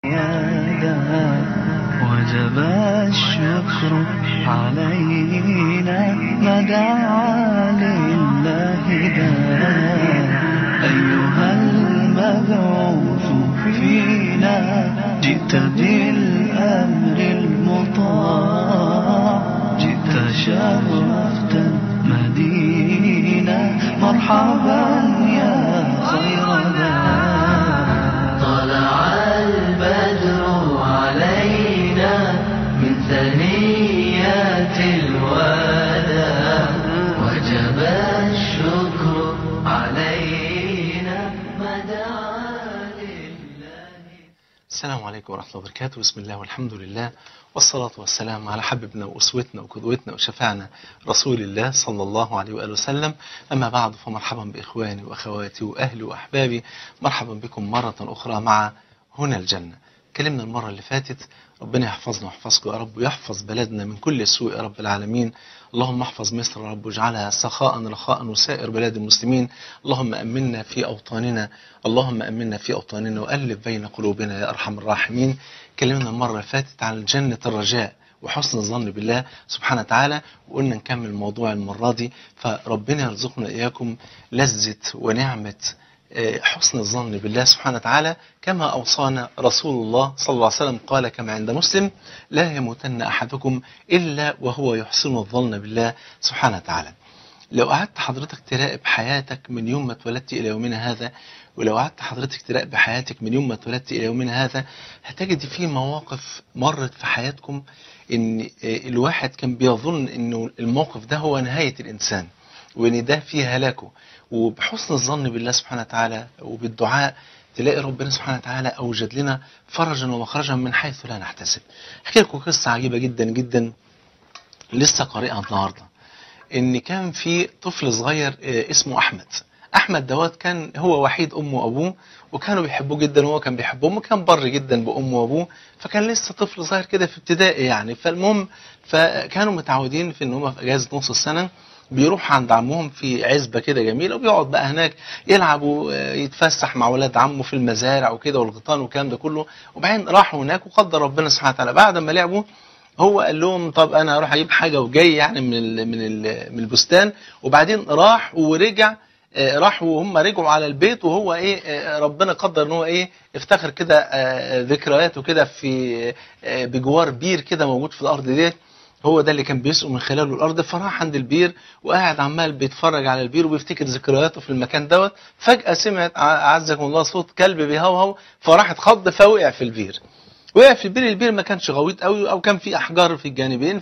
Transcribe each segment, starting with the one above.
وجب الشكر علينا ما دعا لله داء أيها المبعوث فينا جئت بالأمر المطاع جئت شرفت المدينة مرحبا يا خير داء طلع البدر علينا من ثنيات الوداع وجب الشكر علينا ما دعا لله السلام عليكم ورحمة الله وبركاته بسم الله والحمد لله والصلاة والسلام على حبيبنا وأسوتنا وقدوتنا وشفعنا رسول الله صلى الله عليه وآله وسلم أما بعد فمرحبا بإخواني وأخواتي وأهلي وأحبابي مرحبا بكم مرة أخرى مع هنا الجنة كلمنا المرة اللي فاتت ربنا يحفظنا ويحفظكم يا رب ويحفظ بلدنا من كل سوء يا رب العالمين اللهم احفظ مصر يا رب واجعلها سخاء رخاء وسائر بلاد المسلمين اللهم أمنا في أوطاننا اللهم أمنا في أوطاننا وألف بين قلوبنا يا أرحم الراحمين كلمنا المرة اللي فاتت عن جنة الرجاء وحسن الظن بالله سبحانه وتعالى وقلنا نكمل الموضوع المرة دي فربنا يرزقنا إياكم لذة ونعمة آه، حسن الظن بالله سبحانه وتعالى كما أوصانا رسول الله صلى الله عليه وسلم قال كما عند مسلم لا يموتن أحدكم إلا وهو يحسن الظن بالله سبحانه وتعالى لو قعدت حضرتك تراقب حياتك من يوم ما اتولدت إلى يومنا هذا ولو قعدت حضرتك تراقب حياتك من يوم ما اتولدت إلى يومنا هذا هتجد في مواقف مرت في حياتكم إن آه، الواحد كان بيظن إنه الموقف ده هو نهاية الإنسان وإن ده فيه هلاكه وبحسن الظن بالله سبحانه وتعالى وبالدعاء تلاقي ربنا سبحانه وتعالى أوجد لنا فرجا ومخرجا من حيث لا نحتسب احكي لكم قصة عجيبة جدا جدا لسه قارئها النهارده ان كان في طفل صغير آه، اسمه احمد احمد دوت كان هو وحيد امه وابوه وكانوا بيحبوه جدا وهو كان بيحبهم وكان بر جدا بامه وابوه فكان لسه طفل صغير كده في ابتدائي يعني فالمهم فكانوا متعودين في ان هم في اجازه نص السنه بيروح عند عمهم في عزبة كده جميلة وبيقعد بقى هناك يلعب ويتفسح مع ولاد عمه في المزارع وكده والغيطان والكلام ده كله وبعدين راحوا هناك وقدر ربنا سبحانه وتعالى بعد ما لعبوا هو قال لهم طب انا هروح اجيب حاجه وجاي يعني من ال من ال من البستان وبعدين راح ورجع آه، راح وهم رجعوا على البيت وهو ايه آه، ربنا قدر ان هو ايه افتخر كده آه، ذكرياته كده في آه، بجوار بير كده موجود في الارض ديت هو ده اللي كان بيسقوا من خلاله الارض فراح عند البير وقاعد عمال بيتفرج على البير وبيفتكر ذكرياته في المكان دوت فجاه سمعت ع- اعزكم الله صوت كلب بيهوهو فراح اتخض فوقع في البير وقع في البير البير ما كانش غويط قوي او كان في احجار في الجانبين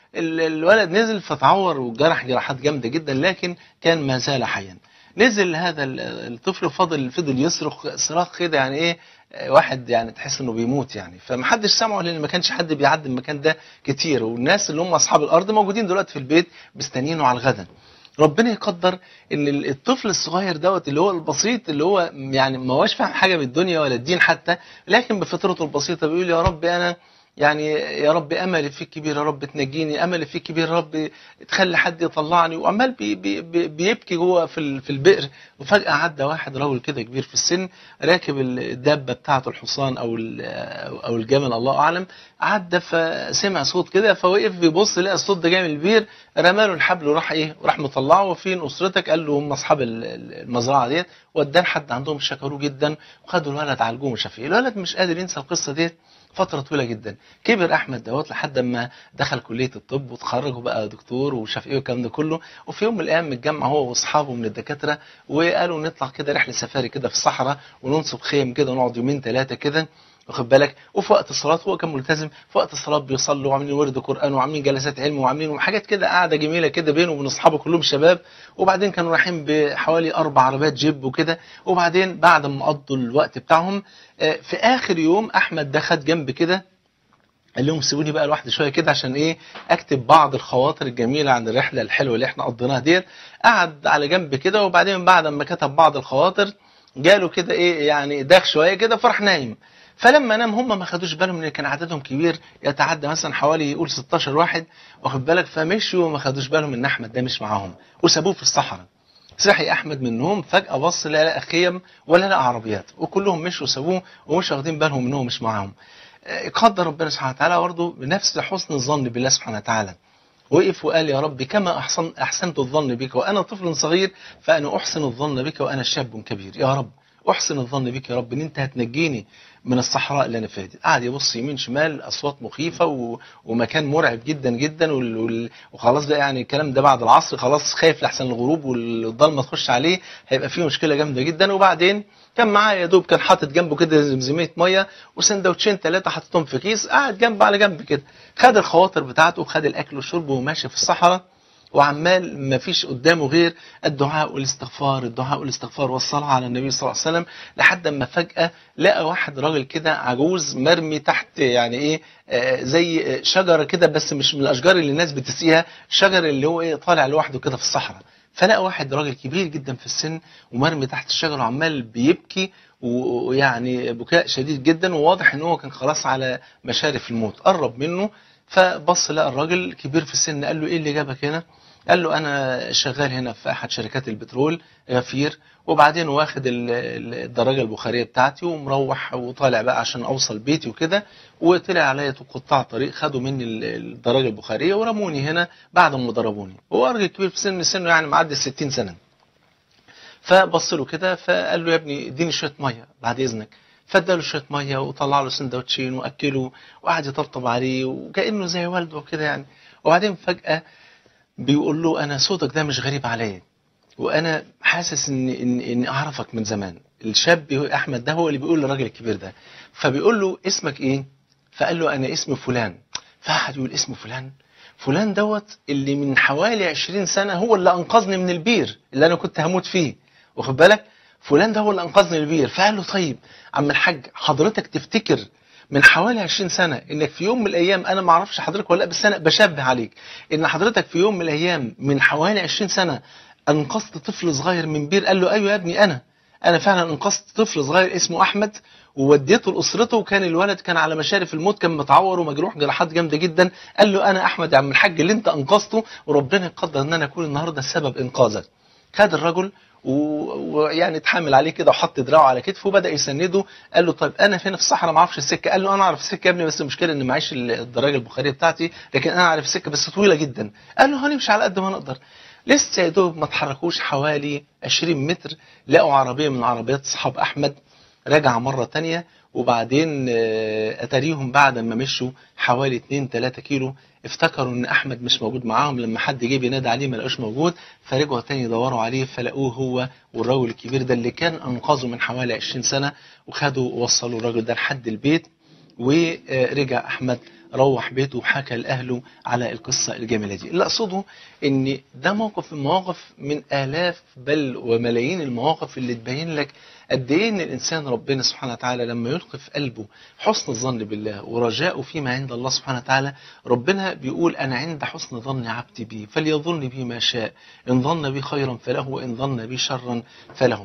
فالولد نزل فتعور وجرح جراحات جامده جدا لكن كان ما زال حيا نزل هذا ال- الطفل وفضل فضل يصرخ صراخ كده يعني ايه آه، واحد يعني تحس انه بيموت يعني فمحدش سمعه لان ما كانش حد بيعدي المكان ده كتير والناس اللي هم اصحاب الارض موجودين دلوقتي في البيت مستنيينه على الغدا ربنا يقدر ان ال- الطفل الصغير دوت اللي هو البسيط اللي هو يعني ما هوش فاهم حاجه من الدنيا ولا الدين حتى لكن بفطرته البسيطه بيقول يا رب انا يعني يا رب املي فيك كبير يا رب تنجيني املي فيك كبير يا رب تخلي حد يطلعني وعمال بي بي بي بيبكي جوه في ال- في البئر وفجاه عدى واحد راجل كده كبير في السن راكب الدابه بتاعته الحصان او ال- او الجمل الله اعلم عدى فسمع صوت كده فوقف بيبص لقى الصوت ده جاي من البير رماله الحبل وراح ايه وراح مطلعه وفين اسرتك قال له هم اصحاب ال- ال- المزرعه ديت وداه لحد عندهم شكروه جدا وخدوا الولد عالجوه مش عارف ايه الولد مش قادر ينسى القصه ديت فترة طويلة جدا كبر أحمد دوت لحد ما دخل كلية الطب وتخرج وبقى دكتور وشاف إيه والكلام ده كله وفي يوم من الأيام متجمع هو وأصحابه من الدكاترة وقالوا نطلع كده رحلة سفاري كده في الصحراء وننصب خيم كده ونقعد يومين ثلاثة كده واخد بالك وفي وقت الصلاه هو كان ملتزم في وقت الصلاه بيصلوا وعاملين ورد قران وعاملين جلسات علم وعاملين حاجات كده قاعده جميله كده بينه وبين اصحابه كلهم شباب وبعدين كانوا رايحين بحوالي اربع عربيات جيب وكده وبعدين بعد ما قضوا الوقت بتاعهم آه، في اخر يوم احمد ده خد جنب كده قال لهم سيبوني بقى لوحدي شويه كده عشان ايه اكتب بعض الخواطر الجميله عن الرحله الحلوه اللي احنا قضيناها ديت قعد على جنب كده وبعدين بعد ما كتب بعض الخواطر جاله كده ايه يعني داخ شويه كده فراح نايم فلما نام هم ما خدوش بالهم ان كان عددهم كبير يتعدى مثلا حوالي يقول 16 واحد واخد بالك فمشوا وما خدوش بالهم ان احمد ده مش معاهم وسابوه في الصحراء صحي احمد من النوم فجاه بص لا لا خيم ولا لا عربيات وكلهم مشوا سابوه ومش واخدين بالهم ان هو مش معاهم آه، قدر ربنا سبحانه وتعالى برضه بنفس حسن الظن بالله سبحانه وتعالى وقف وقال يا رب كما أحسن أحسنت الظن بك وأنا طفل صغير فأنا أحسن الظن بك وأنا شاب كبير يا رب أحسن الظن بك يا رب إن أنت هتنجيني من الصحراء اللي أنا فيها دي قعد يبص يمين شمال أصوات مخيفة و... ومكان مرعب جدا جدا وال... وال... وخلاص بقى يعني الكلام ده بعد العصر خلاص خايف لحسن الغروب والضلمة تخش عليه هيبقى فيه مشكلة جامدة جدا وبعدين كان معاه يا دوب كان حاطط جنبه كده زمزمية مية وسندوتشين ثلاثة حاططهم في كيس قاعد جنب على جنب كده خد الخواطر بتاعته وخد الأكل والشرب وماشي في الصحراء وعمال ما فيش قدامه غير الدعاء والاستغفار الدعاء والاستغفار والصلاة على النبي صلى الله عليه وسلم لحد ما فجأة لقى واحد راجل كده عجوز مرمي تحت يعني ايه آه زي شجرة كده بس مش من الأشجار اللي الناس بتسقيها شجر اللي هو ايه طالع لوحده كده في الصحراء فلقى واحد راجل كبير جدا في السن ومرمي تحت الشجرة وعمال بيبكي و- ويعني بكاء شديد جدا وواضح ان هو كان خلاص على مشارف الموت قرب منه فبص لقى الراجل كبير في السن قال له ايه اللي جابك هنا قال له انا شغال هنا في احد شركات البترول غفير وبعدين واخد ال- ال- الدراجه البخاريه بتاعتي ومروح وطالع بقى عشان اوصل بيتي وكده وطلع عليا قطاع طريق خدوا مني ال- الدراجه البخاريه ورموني هنا بعد ما ضربوني هو راجل كبير في سن سنه يعني معدي 60 سنه فبص له كده فقال له يا ابني اديني شويه ميه بعد اذنك فاداله شويه ميه وطلع له سندوتشين واكله وقعد يطبطب عليه وكانه زي والده وكده يعني وبعدين فجاه بيقول له انا صوتك ده مش غريب عليا وانا حاسس ان ان ان اعرفك من زمان الشاب بيقول- احمد ده هو اللي بيقول للراجل الكبير ده فبيقول له اسمك ايه فقال له انا اسمي فلان فقعد يقول اسمه فلان فلان دوت اللي من حوالي 20 سنه هو اللي انقذني من البير اللي انا كنت هموت فيه واخد بالك فلان ده هو اللي انقذني من البير فقال له طيب عم الحاج حضرتك تفتكر من حوالي 20 سنه انك في يوم من الايام انا ما اعرفش حضرتك ولا لا بس انا بشبه عليك ان حضرتك في يوم من الايام من حوالي 20 سنه انقذت طفل صغير من بير قال له ايوه يا ابني انا انا فعلا انقذت طفل صغير اسمه احمد ووديته لاسرته وكان الولد كان على مشارف الموت كان متعور ومجروح جراحات جامده جدا قال له انا احمد يا عم الحاج اللي انت انقذته وربنا يقدر ان انا اكون النهارده سبب انقاذك خد الرجل و- ويعني اتحمل عليه كده وحط دراعه على كتفه وبدا يسنده قال له طيب انا فين في الصحراء ما اعرفش السكه قال له انا اعرف السكه يا ابني بس المشكله ان معيش ال- الدراجه البخاريه بتاعتي لكن انا اعرف السكه بس طويله جدا قال له هنمشي على قد ما نقدر لسه يا دوب ما اتحركوش حوالي 20 متر لقوا عربيه من عربيات اصحاب احمد رجع مرة تانية وبعدين آه، أتاريهم بعد ما مشوا حوالي 2 3 كيلو افتكروا ان احمد مش موجود معاهم لما حد جه بينادي عليه ما لقوش موجود فرجعوا تاني يدوروا عليه فلقوه هو والراجل الكبير ده اللي كان انقذه من حوالي 20 سنه وخدوا ووصلوا الراجل ده لحد البيت ورجع احمد روح بيته وحكى لاهله على القصه الجميله دي اللي اقصده ان ده موقف من مواقف من الاف بل وملايين المواقف اللي تبين لك قد ايه ان الانسان ربنا سبحانه وتعالى لما يلقي في قلبه حسن الظن بالله ورجاؤه فيما عند الله سبحانه وتعالى ربنا بيقول انا عند حسن ظن عبدي بي فليظن بي ما شاء ان ظن بي خيرا فله وان ظن بي شرا فله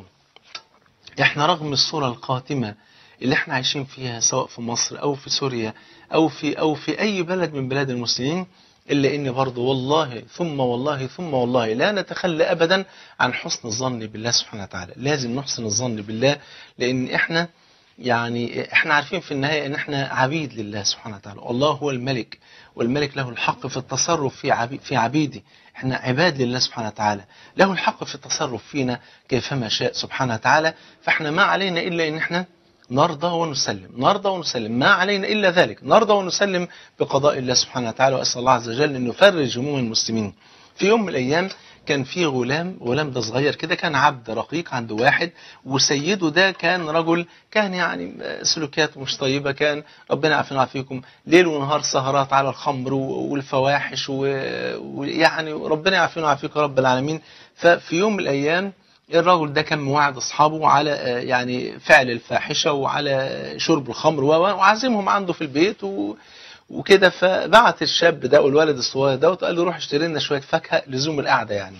احنا رغم الصورة القاتمة اللي احنا عايشين فيها سواء في مصر او في سوريا او في او في اي بلد من بلاد المسلمين الا ان برضه والله ثم والله ثم والله لا نتخلى ابدا عن حسن الظن بالله سبحانه وتعالى لازم نحسن الظن بالله لان احنا يعني احنا عارفين في النهاية ان احنا عبيد لله سبحانه وتعالى والله هو الملك والملك له الحق في التصرف في عبيد في عبيده احنا عباد لله سبحانه وتعالى له الحق في التصرف فينا كيفما شاء سبحانه وتعالى فاحنا ما علينا الا ان احنا نرضى ونسلم نرضى ونسلم ما علينا إلا ذلك نرضى ونسلم بقضاء الله سبحانه وتعالى وأسأل الله عز وجل أن يفرج هموم المسلمين في يوم من الأيام كان في غلام غلام ده صغير كده كان عبد رقيق عند واحد وسيده ده كان رجل كان يعني سلوكياته مش طيبة كان ربنا يعافينا ويعافيكم ليل ونهار سهرات على الخمر والفواحش ويعني ربنا يعافينا ويعافيكم رب العالمين ففي يوم من الأيام الرجل ده كان موعد اصحابه على يعني فعل الفاحشه وعلى شرب الخمر وعازمهم عنده في البيت و وكده فبعت الشاب ده والولد الصغير ده وقال له روح اشتري لنا شويه فاكهه لزوم القعده يعني.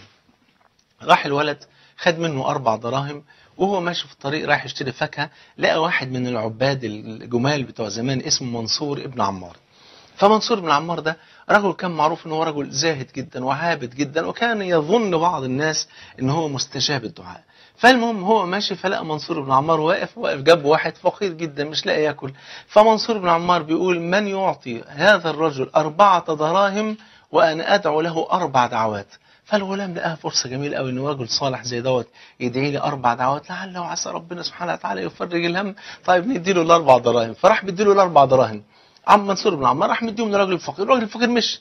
راح الولد خد منه اربع دراهم وهو ماشي في الطريق رايح يشتري فاكهه لقى واحد من العباد الجمال بتوع زمان اسمه منصور ابن عمار. فمنصور بن عمار ده رجل كان معروف ان هو رجل زاهد جدا وعابد جدا وكان يظن بعض الناس ان هو مستجاب الدعاء فالمهم هو ماشي فلقى منصور بن عمار واقف واقف جنب واحد فقير جدا مش لاقي ياكل فمنصور بن عمار بيقول من يعطي هذا الرجل أربعة دراهم وأنا أدعو له أربع دعوات فالغلام لقاها فرصة جميلة قوي إن رجل صالح زي دوت يدعي لي أربع دعوات لعله وعسى ربنا سبحانه وتعالى يفرج الهم طيب نديله الأربع دراهم فراح بيديله الأربع دراهم عم منصور بن عمار راح مديهم للراجل الفقير الراجل الفقير مشي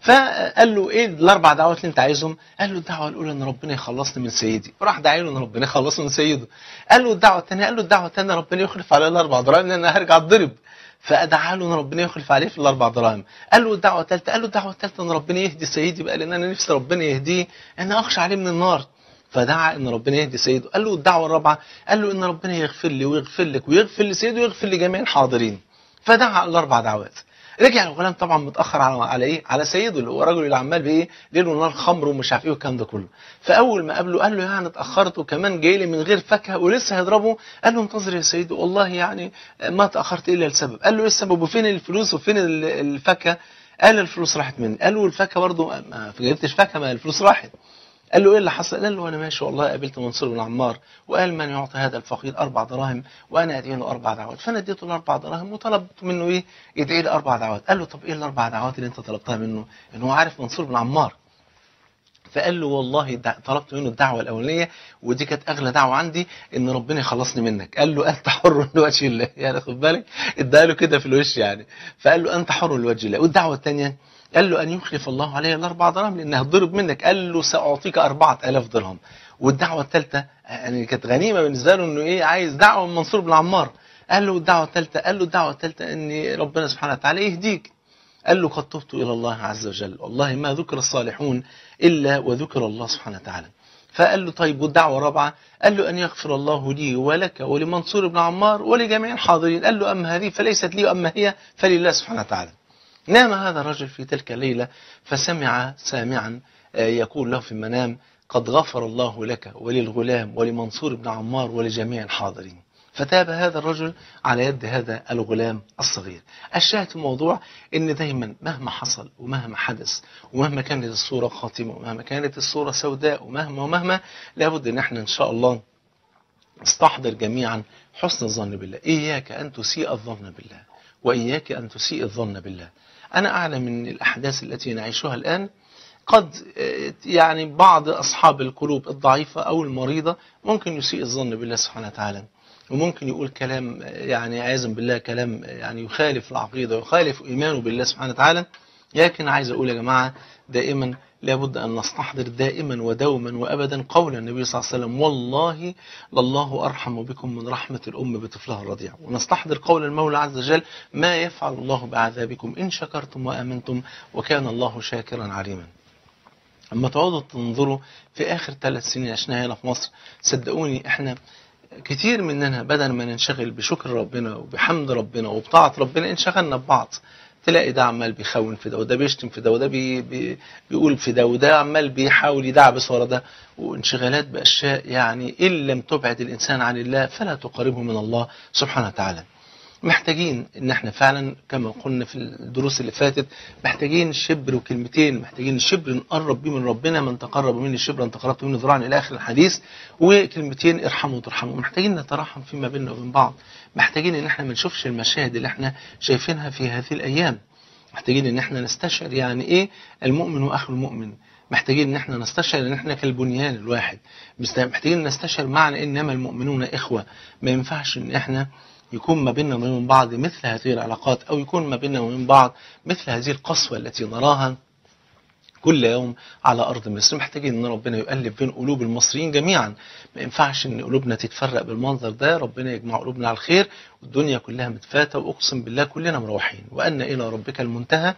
فقال له ايه الاربع دعوات اللي انت عايزهم؟ قال له الدعوه الاولى ان ربنا يخلصني من سيدي، راح داعي له ان ربنا يخلصه من سيده. قال له الدعوه الثانيه قال له الدعوه الثانيه ربنا يخلف علي الاربع دراهم لان انا هرجع اتضرب. فدعا له ان ربنا يخلف عليه في الاربع دراهم. قال له الدعوه الثالثه قال له الدعوه الثالثه ان ربنا يهدي سيدي بقى لان انا نفسي ربنا يهديه ان اخشى عليه من النار. فدعا ان ربنا يهدي سيده، قال له الدعوه الرابعه قال له ان ربنا يغفر لي ويغفر لك ويغفر لسيده ويغفر لجميع الحاضرين. فدعا الاربع دعوات. رجع الغلام طبعا متاخر على على ايه؟ على سيده اللي هو الراجل اللي عمال بايه؟ ليل ونهار خمر ومش عارف ايه والكلام ده كله. فاول ما قابله قال له يعني اتاخرت وكمان جاي لي من غير فاكهه ولسه هيضربه قال له انتظر يا سيدي والله يعني ما تاخرت الا لسبب. قال له ايه السبب وفين الفلوس وفين ال- الفاكهه؟ قال الفلوس راحت مني. قال له الفاكهه برضه ما جبتش فاكهه ما الفلوس راحت. قال له ايه اللي حصل؟ قال له انا ماشي والله قابلت منصور بن عمار وقال من يعطي هذا الفقير اربع دراهم وانا ادعي له اربع دعوات فانا اديته الاربع دراهم وطلبت منه ايه؟ يدعي لي اربع دعوات قال له طب ايه الاربع دعوات اللي انت طلبتها منه؟ ان هو عارف منصور بن عمار فقال له والله دع- طلبت منه الدعوه الاولانيه ودي كانت اغلى دعوه عندي ان ربنا يخلصني منك قال له انت حر لوجه الله يعني خد بالك اداها له كده في الوش يعني فقال له انت حر لوجه الله والدعوه الثانيه قال له ان يخلف الله علي الاربع دراهم لانها ضرب منك قال له ساعطيك أربعة آلاف درهم والدعوه الثالثه يعني كانت غنيمه بالنسبه له انه ايه عايز دعوه من منصور بن عمار قال له الدعوه الثالثه قال له الدعوه الثالثه ان ربنا سبحانه وتعالى يهديك قال له قد تبت إلى الله عز وجل والله ما ذكر الصالحون إلا وذكر الله سبحانه وتعالى فقال له طيب والدعوة الرابعة قال له أن يغفر الله لي ولك ولمنصور بن عمار ولجميع الحاضرين قال له أما هذه فليست لي وأما هي فلله سبحانه وتعالى نام هذا الرجل في تلك الليلة فسمع سامعا آه، يقول له في المنام قد غفر الله لك وللغلام ولمنصور بن عمار ولجميع الحاضرين فتاب هذا الرجل على يد هذا الغلام الصغير الشاهد في الموضوع ان دايما مهما حصل ومهما حدث ومهما كانت الصورة خاتمة ومهما كانت الصورة سوداء ومهما ومهما لابد ان احنا ان شاء الله نستحضر جميعا حسن الظن بالله إياك أن تسيء الظن بالله وإياك أن تسيء الظن بالله أنا أعلم من الأحداث التي نعيشها الآن قد آه، يعني بعض أصحاب القلوب الضعيفة أو المريضة ممكن يسيء الظن بالله سبحانه وتعالى وممكن يقول كلام آه، يعني عياذا بالله كلام آه، يعني يخالف العقيدة ويخالف إيمانه بالله سبحانه وتعالى لكن عايز أقول يا جماعة دائما لابد أن نستحضر دائما ودوما وأبدا قول النبي صلى الله عليه وسلم والله لله أرحم بكم من رحمة الأم بطفلها الرضيع ونستحضر قول المولى عز وجل ما يفعل الله بعذابكم إن شكرتم وآمنتم وكان الله شاكرا عليما اما تقعدوا تنظروا في اخر ثلاث سنين عشناها هنا في مصر صدقوني احنا كتير مننا بدل ما ننشغل بشكر ربنا وبحمد ربنا وبطاعة ربنا انشغلنا ببعض تلاقي ده عمال بيخون في ده وده بيشتم في ده وده بي بي بيقول في ده وده عمال بيحاول يدعبس ورا ده وانشغالات باشياء يعني ان لم تبعد الانسان عن الله فلا تقربه من الله سبحانه وتعالى. محتاجين ان احنا فعلا كما قلنا في الدروس اللي فاتت محتاجين شبر وكلمتين محتاجين شبر نقرب بيه من ربنا من تقرب مني شبرا تقربت منه ذراعا الى اخر الحديث وكلمتين ارحموا وترحموا محتاجين نترحم فيما بيننا وبين بعض محتاجين ان احنا ما نشوفش المشاهد اللي احنا شايفينها في هذه الايام محتاجين ان احنا نستشعر يعني ايه المؤمن واخو المؤمن محتاجين ان احنا نستشعر ان احنا كالبنيان الواحد مست- محتاجين نستشعر معنى انما المؤمنون اخوه ما ينفعش ان احنا يكون ما بيننا وبين بعض مثل هذه العلاقات او يكون ما بيننا وبين بعض مثل هذه القسوه التي نراها كل يوم على ارض مصر محتاجين ان ربنا يؤلف بين قلوب المصريين جميعا ما ينفعش ان قلوبنا تتفرق بالمنظر ده ربنا يجمع قلوبنا على الخير والدنيا كلها متفاتة واقسم بالله كلنا مروحين وان الى ربك المنتهى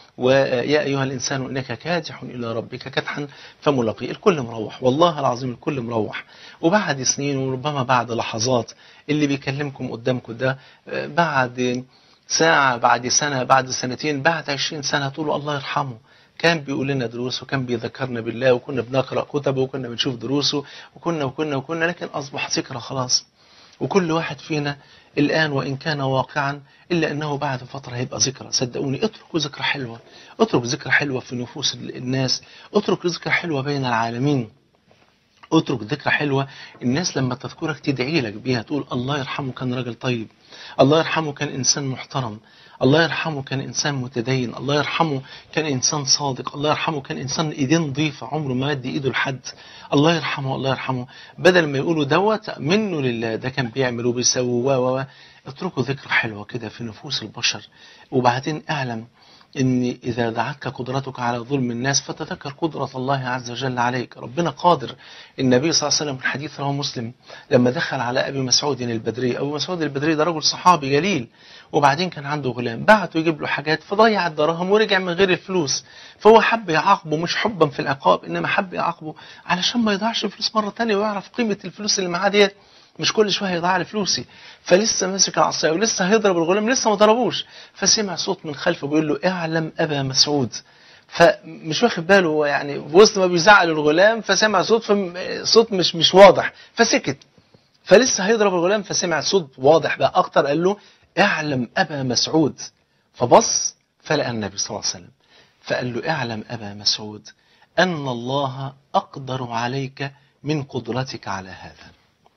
ويا ايها الانسان انك كادح الى ربك كدحا فملاقيه الكل مروح والله العظيم الكل مروح وبعد سنين وربما بعد لحظات اللي بيكلمكم قدامكم ده آه، بعد ساعة بعد سنة بعد سنتين بعد عشرين سنة تقولوا الله يرحمه كان بيقول لنا دروس وكان بيذكرنا بالله وكنا بنقرأ كتبه وكنا بنشوف دروسه وكنا وكنا وكنا لكن أصبح ذكرى خلاص وكل واحد فينا الآن وإن كان واقعا إلا أنه بعد فترة هيبقى ذكرى صدقوني اتركوا ذكرى حلوة اترك ذكرى حلوة في نفوس الناس اترك ذكرى حلوة بين العالمين اترك ذكرى حلوة الناس لما تذكرك تدعي لك بيها تقول الله يرحمه كان راجل طيب الله يرحمه كان إنسان محترم الله يرحمه كان إنسان متدين الله يرحمه كان إنسان صادق الله يرحمه كان إنسان إيدين نظيفة عمره ما مد إيده لحد الله يرحمه الله يرحمه بدل ما يقولوا دوت منه لله ده كان بيعمل وبيسوي و و و اتركوا ذكرى حلوة كده في نفوس البشر وبعدين اعلم ان اذا دعتك قدرتك على ظلم الناس فتذكر قدرة الله عز وجل عليك ربنا قادر النبي صلى الله عليه وسلم في الحديث رواه مسلم لما دخل على ابي مسعود البدري ابو مسعود البدري ده رجل صحابي جليل وبعدين كان عنده غلام بعته يجيب له حاجات فضيع الدراهم ورجع من غير الفلوس فهو حب يعاقبه مش حبا في العقاب انما حب يعاقبه علشان ما يضيعش الفلوس مره ثانيه ويعرف قيمه الفلوس اللي معاه ديت مش كل شويه يضيع لي فلوسي فلسه ماسك العصايه ولسه هيضرب الغلام لسه ما ضربوش فسمع صوت من خلفه بيقول له اعلم ابا مسعود فمش واخد باله هو يعني وسط ما بيزعل الغلام فسمع صوت فم... صوت مش مش واضح فسكت فلسه هيضرب الغلام فسمع صوت واضح بقى اكتر قال له اعلم ابا مسعود فبص فلقى النبي صلى الله عليه وسلم فقال له اعلم ابا مسعود ان الله اقدر عليك من قدرتك على هذا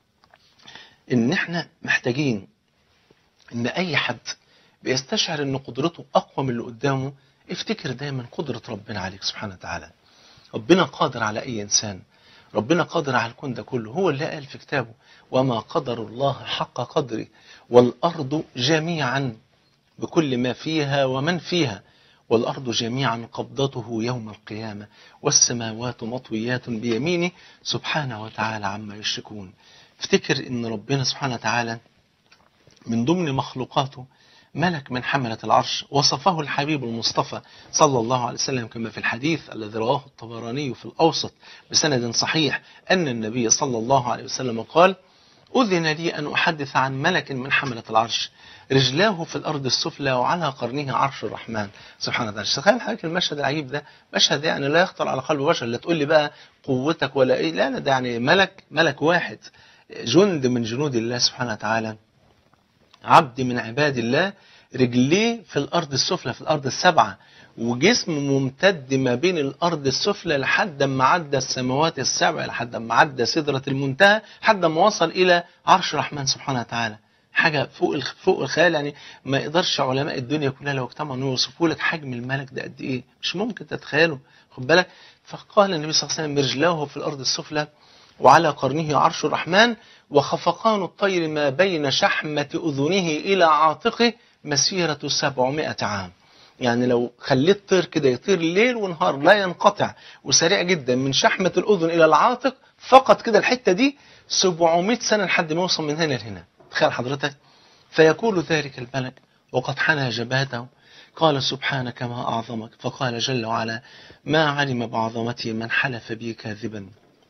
ان احنا محتاجين ان اي حد بيستشعر ان قدرته اقوى من اللي قدامه افتكر دايما قدرة ربنا عليك سبحانه وتعالى ربنا قادر على اي انسان ربنا قادر على الكون ده كله هو اللي قال في كتابه وما قدر الله حق قدره والارض جميعا بكل ما فيها ومن فيها والأرض جميعا قبضته يوم القيامة والسماوات مطويات بيمينه سبحانه وتعالى عما يشركون افتكر ان ربنا سبحانه وتعالى من ضمن مخلوقاته ملك من حملة العرش وصفه الحبيب المصطفى صلى الله عليه وسلم كما في الحديث الذي رواه الطبراني في الأوسط بسند صحيح أن النبي صلى الله عليه وسلم قال أذن لي أن أحدث عن ملك من حملة العرش رجلاه في الأرض السفلى وعلى قرنه عرش الرحمن سبحانه وتعالى تخيل حضرتك المشهد العجيب ده مشهد يعني لا يخطر على قلب بشر لا تقول لي بقى قوتك ولا إيه لا لا ده يعني ملك ملك واحد جند من جنود الله سبحانه وتعالى عبد من عباد الله رجليه في الأرض السفلى في الأرض السبعة وجسم ممتد ما بين الأرض السفلى لحد ما عدى السماوات السبع لحد ما عدى سدرة المنتهى لحد ما وصل إلى عرش الرحمن سبحانه وتعالى حاجة فوق فوق الخيال يعني ما يقدرش علماء الدنيا كلها لو اجتمعوا انه يوصفوا لك حجم الملك ده قد ايه مش ممكن تتخيله خد بالك فقال النبي صلى الله عليه وسلم رجلاه في الارض السفلى وعلى قرنه عرش الرحمن وخفقان الطير ما بين شحمة أذنه إلى عاتقه مسيرة سبعمائة عام يعني لو خليت طير كده يطير ليل ونهار لا ينقطع وسريع جدا من شحمة الأذن إلى العاتق فقط كده الحتة دي 700 سنة لحد ما يوصل من هنا لهنا تخيل حضرتك فيقول ذلك الملك وقد حنى جبهته قال سبحانك ما أعظمك فقال جل وعلا ما علم بعظمتي من حلف بي كاذبا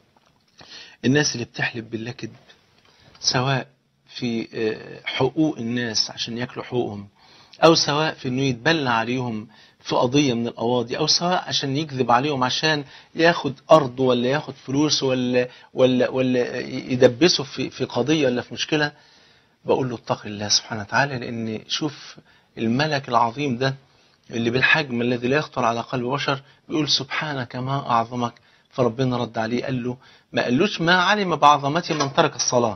الناس اللي بتحلف بالله كذب سواء في حقوق الناس عشان ياكلوا حقوقهم أو سواء في إنه يتبلى عليهم في قضية من القواضي أو سواء عشان يكذب عليهم عشان ياخد أرض ولا ياخد فلوس ولا ولا ولا يدبسه في في قضية ولا في مشكلة بقول له اتق الله سبحانه وتعالى لأن شوف الملك العظيم ده اللي بالحجم الذي لا يخطر على قلب بشر بيقول سبحانك ما أعظمك فربنا رد عليه قال له ما قالوش ما علم بعظمته من ترك الصلاة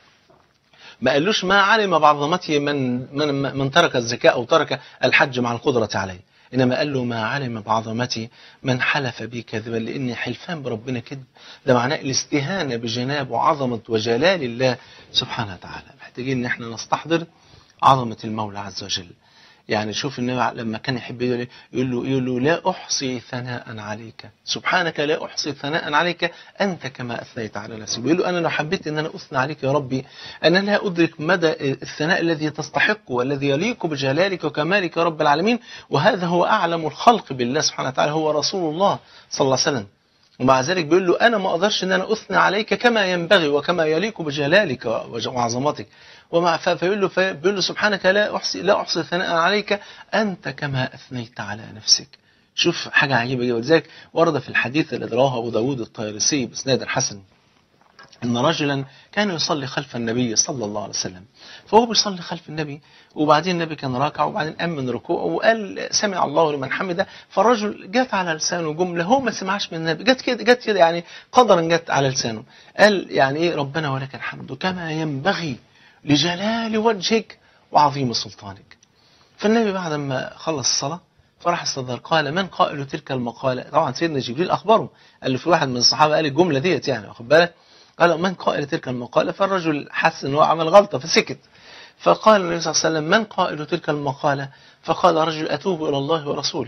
ما قالوش ما علم بعظمته من من من ترك الزكاة أو ترك الحج مع القدرة عليه إنما قال له ما علم بعظمتي من حلف بي كذبا لأن حلفان بربنا كذب ده معناه الاستهانة بجناب وعظمة وجلال الله سبحانه وتعالى محتاجين إن احنا نستحضر عظمة المولى عز وجل يعني شوف النبي لما كان يحب يقول له يقول له لا احصي ثناء عليك سبحانك لا احصي ثناء عليك انت كما اثنيت على نفسي بيقول له انا لو حبيت ان انا اثنى عليك يا ربي انا لا ادرك مدى الثناء الذي تستحقه والذي يليق بجلالك وكمالك يا رب العالمين وهذا هو اعلم الخلق بالله سبحانه وتعالى هو رسول الله صلى الله عليه وسلم ومع ذلك بيقول له انا ما اقدرش ان انا اثنى عليك كما ينبغي وكما يليق بجلالك وعظمتك ومع فيقول له فيقول له سبحانك لا احصي لا احصي ثناء عليك انت كما اثنيت على نفسك شوف حاجه عجيبه جدا ولذلك ورد في الحديث الذي رواه ابو داود الطيالسي باسناد حسن ان رجلا كان يصلي خلف النبي صلى الله عليه وسلم فهو بيصلي خلف النبي وبعدين النبي كان راكع وبعدين قام من ركوعه وقال سمع الله لمن حمده فالرجل جت على لسانه جمله هو ما سمعش من النبي جت كده جت كده يعني قدرا جت على لسانه قال يعني ايه ربنا ولك الحمد كما ينبغي لجلال وجهك وعظيم سلطانك فالنبي بعد ما خلص الصلاه فراح استدار قال من قائل تلك المقالة طبعا سيدنا جبريل أخبره قال له في واحد من الصحابة قال الجملة ديت يعني واخد بالك قال من قائل تلك المقالة فالرجل حس ان هو عمل غلطة فسكت فقال النبي صلى الله عليه وسلم من قائل تلك المقالة فقال رجل أتوب إلى الله ورسوله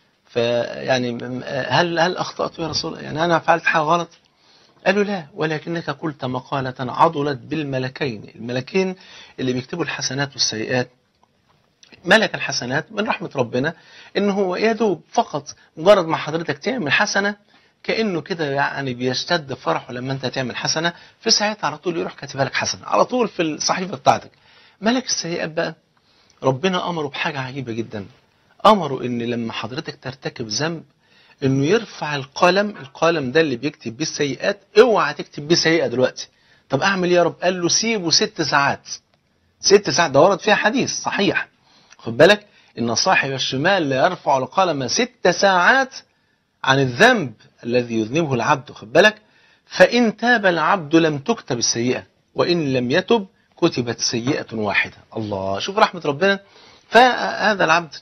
فيعني هل هل أخطأت يا رسول الله يعني أنا فعلت حاجة غلط قالوا لا ولكنك قلت مقالة عضلت بالملكين الملكين اللي بيكتبوا الحسنات والسيئات ملك الحسنات من رحمة ربنا ان هو يدوب فقط مجرد ما حضرتك تعمل حسنة كأنه كده يعني بيشتد فرحه لما انت تعمل حسنة في ساعتها على طول يروح كاتبها لك حسنة على طول في الصحيفة بتاعتك ملك السيئات بقى ربنا أمره بحاجة عجيبة جدا أمره ان لما حضرتك ترتكب ذنب انه يرفع القلم القلم ده اللي بيكتب بيه السيئات اوعى تكتب بيه سيئة دلوقتي طب اعمل ايه يا رب قال له سيبه ست ساعات ست ساعات ده ورد فيها حديث صحيح خد بالك ان صاحب الشمال لا يرفع القلم ست ساعات عن الذنب الذي يذنبه العبد خد بالك فان تاب العبد لم تكتب السيئه وان لم يتب كتبت سيئه واحده الله شوف رحمه ربنا فهذا العبد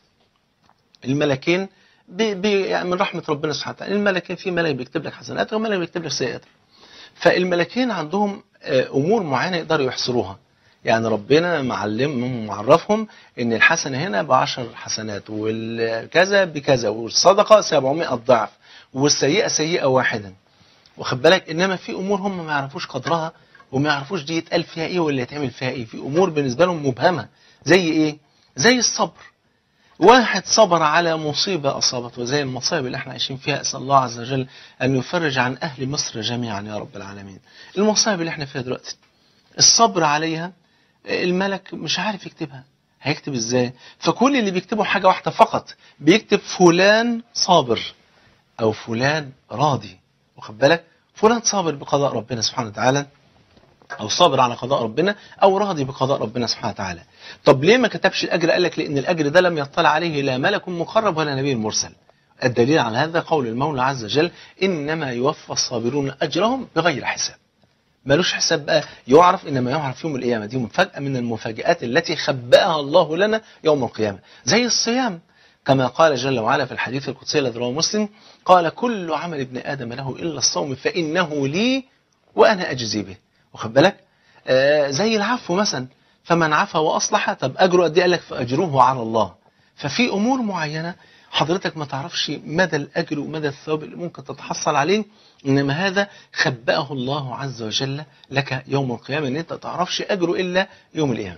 الملكين بي بي يعني من رحمه ربنا سبحانه وتعالى الملكين في ملك بيكتب لك حسنات وملك بيكتب لك سيئات فالملكين عندهم امور معينه يقدروا يحصروها يعني ربنا معلم معرفهم ان الحسنه هنا بعشر حسنات والكذا بكذا والصدقه 700 ضعف والسيئه سيئه واحدا واخد بالك انما في امور هم ما يعرفوش قدرها وما يعرفوش دي يتقال فيها ايه ولا يتعمل فيها ايه في امور بالنسبه لهم مبهمه زي ايه زي الصبر واحد صبر على مصيبة أصابته زي المصائب اللي احنا عايشين فيها أسأل الله عز وجل أن يفرج عن أهل مصر جميعا يا رب العالمين المصائب اللي احنا فيها دلوقتي الصبر عليها الملك مش عارف يكتبها هيكتب ازاي فكل اللي بيكتبوا حاجة واحدة فقط بيكتب فلان صابر او فلان راضي واخد بالك فلان صابر بقضاء ربنا سبحانه وتعالى او صابر على قضاء ربنا او راضي بقضاء ربنا سبحانه وتعالى طب ليه ما كتبش الاجر قال لك لان الاجر ده لم يطلع عليه لا ملك مقرب ولا نبي مرسل الدليل على هذا قول المولى عز وجل انما يوفى الصابرون اجرهم بغير حساب ملوش حساب بقى يعرف انما يعرف يوم القيامه دي مفاجاه من المفاجات التي خبأها الله لنا يوم القيامه زي الصيام كما قال جل وعلا في الحديث القدسي الذي رواه مسلم قال كل عمل ابن ادم له الا الصوم فانه لي وانا اجزي به واخد بالك آه زي العفو مثلا فمن عفا واصلح طب اجره قد ايه قال لك فاجره على الله ففي امور معينه حضرتك ما تعرفش مدى الاجر ومدى الثواب اللي ممكن تتحصل عليه انما هذا خبأه الله عز وجل لك يوم القيامه ان انت ما تعرفش اجره الا يوم القيامه.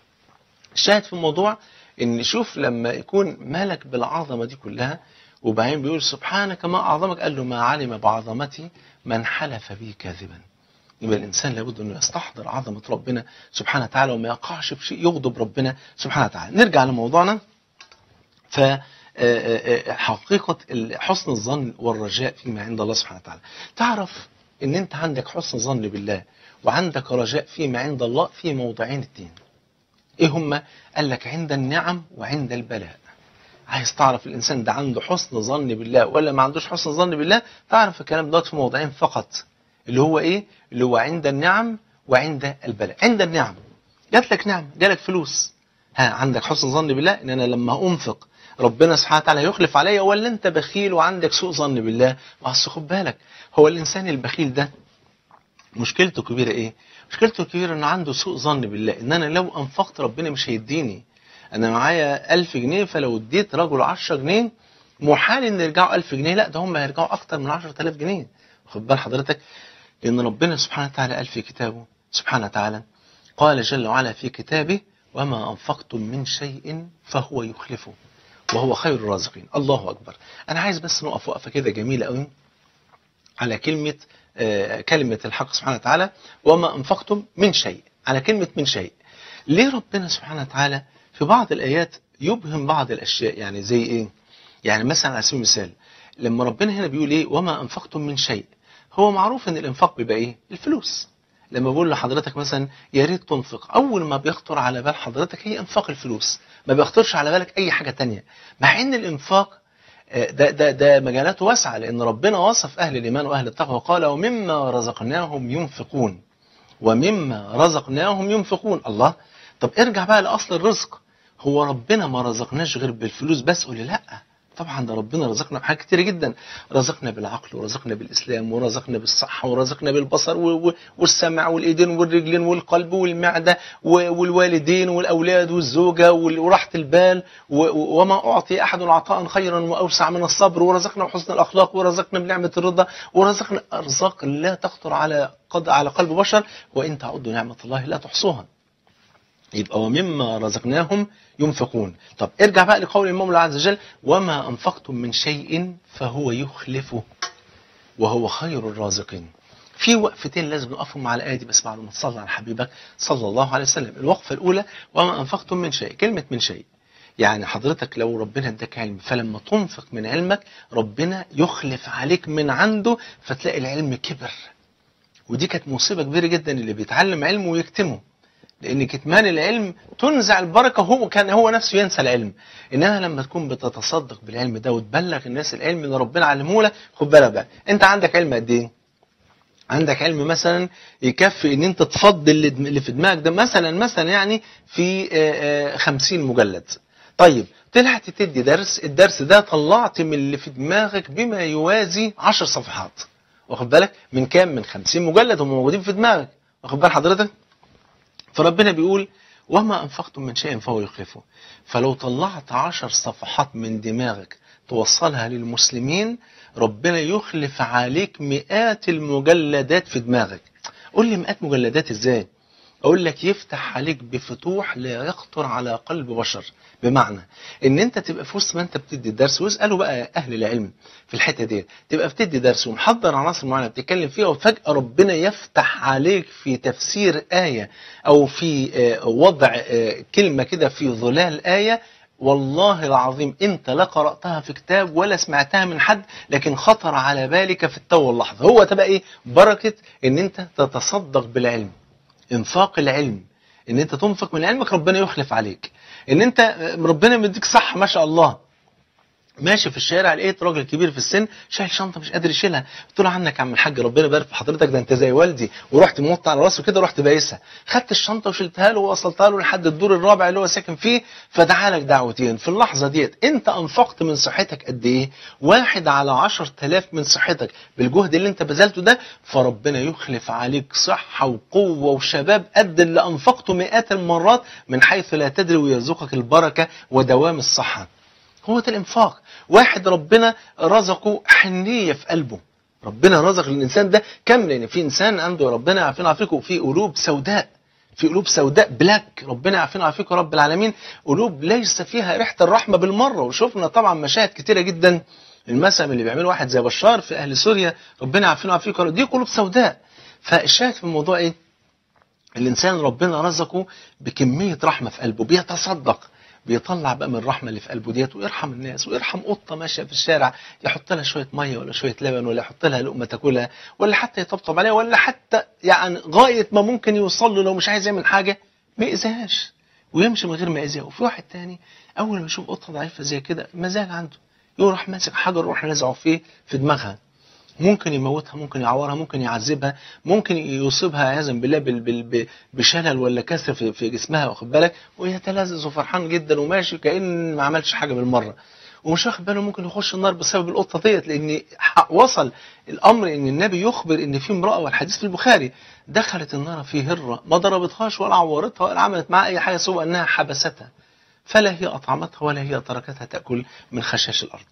الشاهد في الموضوع ان شوف لما يكون ملك بالعظمه دي كلها وبعدين بيقول سبحانك ما اعظمك قال له ما علم بعظمتي من حلف بي كاذبا. يبقى الانسان لابد انه يستحضر عظمه ربنا سبحانه وتعالى وما يقعش في شيء يغضب ربنا سبحانه وتعالى. نرجع لموضوعنا ف حقيقة حسن الظن والرجاء فيما عند الله سبحانه وتعالى تعرف ان انت عندك حسن ظن بالله وعندك رجاء فيما عند الله في موضعين اتنين ايه هما قال لك عند النعم وعند البلاء عايز تعرف الانسان ده عنده حسن ظن بالله ولا ما عندوش حسن ظن بالله تعرف الكلام دوت في موضعين فقط اللي هو ايه اللي هو عند النعم وعند البلاء عند النعم جات لك نعم جالك فلوس ها عندك حسن ظن بالله ان انا لما انفق ربنا سبحانه وتعالى يخلف عليا ولا انت بخيل وعندك سوء ظن بالله بس خد بالك هو الانسان البخيل ده مشكلته كبيره ايه مشكلته الكبيره انه عنده سوء ظن بالله ان انا لو انفقت ربنا مش هيديني انا معايا 1000 جنيه فلو اديت رجل 10 جنيه محال ان يرجعوا 1000 جنيه لا ده هم هيرجعوا اكتر من 10000 جنيه خد بال حضرتك ان ربنا سبحانه وتعالى قال في كتابه سبحانه وتعالى قال جل وعلا في كتابه وما انفقتم من شيء فهو يخلفه وهو خير الرازقين الله أكبر أنا عايز بس نقف وقفة كده جميلة قوي على كلمة آه كلمة الحق سبحانه وتعالى وما أنفقتم من شيء على كلمة من شيء ليه ربنا سبحانه وتعالى في بعض الآيات يبهم بعض الأشياء يعني زي إيه يعني مثلا على سبيل المثال لما ربنا هنا بيقول إيه وما أنفقتم من شيء هو معروف إن الإنفاق بيبقى إيه الفلوس لما بقول لحضرتك مثلا يا ريت تنفق اول ما بيخطر على بال حضرتك هي انفاق الفلوس ما بيخطرش على بالك اي حاجه تانية مع ان الانفاق آه، ده ده ده مجالاته واسعه لان ربنا وصف اهل الايمان واهل التقوى قال ومما رزقناهم ينفقون ومما رزقناهم ينفقون الله طب ارجع بقى لاصل الرزق هو ربنا ما رزقناش غير بالفلوس بس قول لي لا طبعا ده ربنا رزقنا بحاجات كتير جدا رزقنا بالعقل ورزقنا بالاسلام ورزقنا بالصحه ورزقنا بالبصر و- و- والسمع والايدين والرجلين والقلب والمعده و- والوالدين والاولاد والزوجه وال- وراحه البال و- و- وما اعطي احد عطاء خيرا واوسع من الصبر ورزقنا بحسن الاخلاق ورزقنا بنعمه الرضا ورزقنا ارزاق لا تخطر على قد على قلب بشر وان تعدوا نعمه الله لا تحصوها يبقى ومما رزقناهم ينفقون طب ارجع بقى لقول المولى عز وجل وما أنفقتم من شيء فهو يخلفه وهو خير الرازقين في وقفتين لازم نقفهم على الآية دي بس بعد ما تصلي على حبيبك صلى الله عليه وسلم الوقفة الأولى وما أنفقتم من شيء كلمة من شيء يعني حضرتك لو ربنا اداك علم فلما تنفق من علمك ربنا يخلف عليك من عنده فتلاقي العلم كبر ودي كانت مصيبة كبيرة جدا اللي بيتعلم علم ويكتمه لان كتمان العلم تنزع البركه هو كان هو نفسه ينسى العلم انما لما تكون بتتصدق بالعلم ده وتبلغ الناس العلم اللي ربنا علمه لك خد بالك بقى انت عندك علم قد ايه عندك علم مثلا يكفي ان انت تفضل اللي دم- اللي في دماغك ده مثلا مثلا يعني في آه، آه، 50 مجلد طيب طلعت تدي درس الدرس ده طلعت من اللي في دماغك بما يوازي 10 صفحات واخد بالك من كام من 50 مجلد هم موجودين في دماغك واخد بال حضرتك فربنا بيقول وما أنفقتم من شيء فهو يخلفه فلو طلعت عشر صفحات من دماغك توصلها للمسلمين ربنا يخلف عليك مئات المجلدات في دماغك قول لي مئات مجلدات ازاي اقول لك يفتح عليك بفتوح لا يخطر على قلب بشر بمعنى ان انت تبقى في وسط ما انت بتدي الدرس واسالوا بقى اهل العلم في الحته دي تبقى بتدي درس ومحضر عناصر معينه بتتكلم فيها وفجاه ربنا يفتح عليك في تفسير ايه او في آه، وضع آه، كلمه كده في ظلال ايه والله العظيم انت لا قراتها في كتاب ولا سمعتها من حد لكن خطر على بالك في التو واللحظه هو تبقى ايه بركه ان انت تتصدق بالعلم انفاق العلم ان انت تنفق من علمك ربنا يخلف عليك ان انت ربنا مديك صح ما شاء الله ماشي في الشارع لقيت راجل كبير في السن شايل شنطه مش قادر يشيلها قلت له عنك يا عم الحاج ربنا يبارك في حضرتك ده انت زي والدي ورحت موطي على راسه كده ورحت بايسها خدت الشنطه وشلتها له ووصلتها له لحد الدور الرابع اللي هو ساكن فيه فدعا لك دعوتين في اللحظه ديت انت انفقت من صحتك قد ايه واحد على عشر تلاف من صحتك بالجهد اللي انت بذلته ده فربنا يخلف عليك صحه وقوه وشباب قد اللي انفقته مئات المرات من حيث لا تدري ويرزقك البركه ودوام الصحه هو ده الانفاق واحد ربنا رزقه حنيه في قلبه ربنا رزق الانسان ده كم لان في انسان عنده ربنا يعافينا ويعافيكم في قلوب سوداء في قلوب سوداء بلاك ربنا يعافينا ويعافيكم يا رب العالمين قلوب ليس فيها ريحه الرحمه بالمره وشفنا طبعا مشاهد كتيره جدا المثل اللي بيعمله واحد زي بشار في اهل سوريا ربنا يعافينا ويعافيكم دي قلوب سوداء فالشاهد في الموضوع ايه الانسان ربنا رزقه بكميه رحمه في قلبه بيتصدق بيطلع بقى من الرحمه اللي في قلبه ديت ويرحم الناس ويرحم قطه ماشيه في الشارع يحط لها شويه ميه ولا شويه لبن ولا يحط لها لقمه تاكلها ولا حتى يطبطب عليها ولا حتى يعني غايه ما ممكن يوصل له لو مش عايز يعمل حاجه ما يأذيهاش ويمشي من غير ما يأذيها وفي واحد تاني اول ما يشوف قطه ضعيفه زي كده مزاج عنده يروح ماسك حجر ويروح نازعه فيه في دماغها ممكن يموتها ممكن يعورها ممكن يعذبها ممكن يصيبها عياذا بالله بال- بال- ب- بشلل ولا كسر في, في جسمها واخد بالك ويتلذذ وفرحان جدا وماشي كأن ما عملش حاجه بالمره ومش واخد باله ممكن يخش النار بسبب القطه ديت لان ح- وصل الامر ان النبي يخبر ان في امراه والحديث في البخاري دخلت النار في هره ما ضربتهاش ولا عورتها ولا عملت معها اي حاجه سوى انها حبستها فلا هي اطعمتها ولا هي تركتها تاكل من خشاش الارض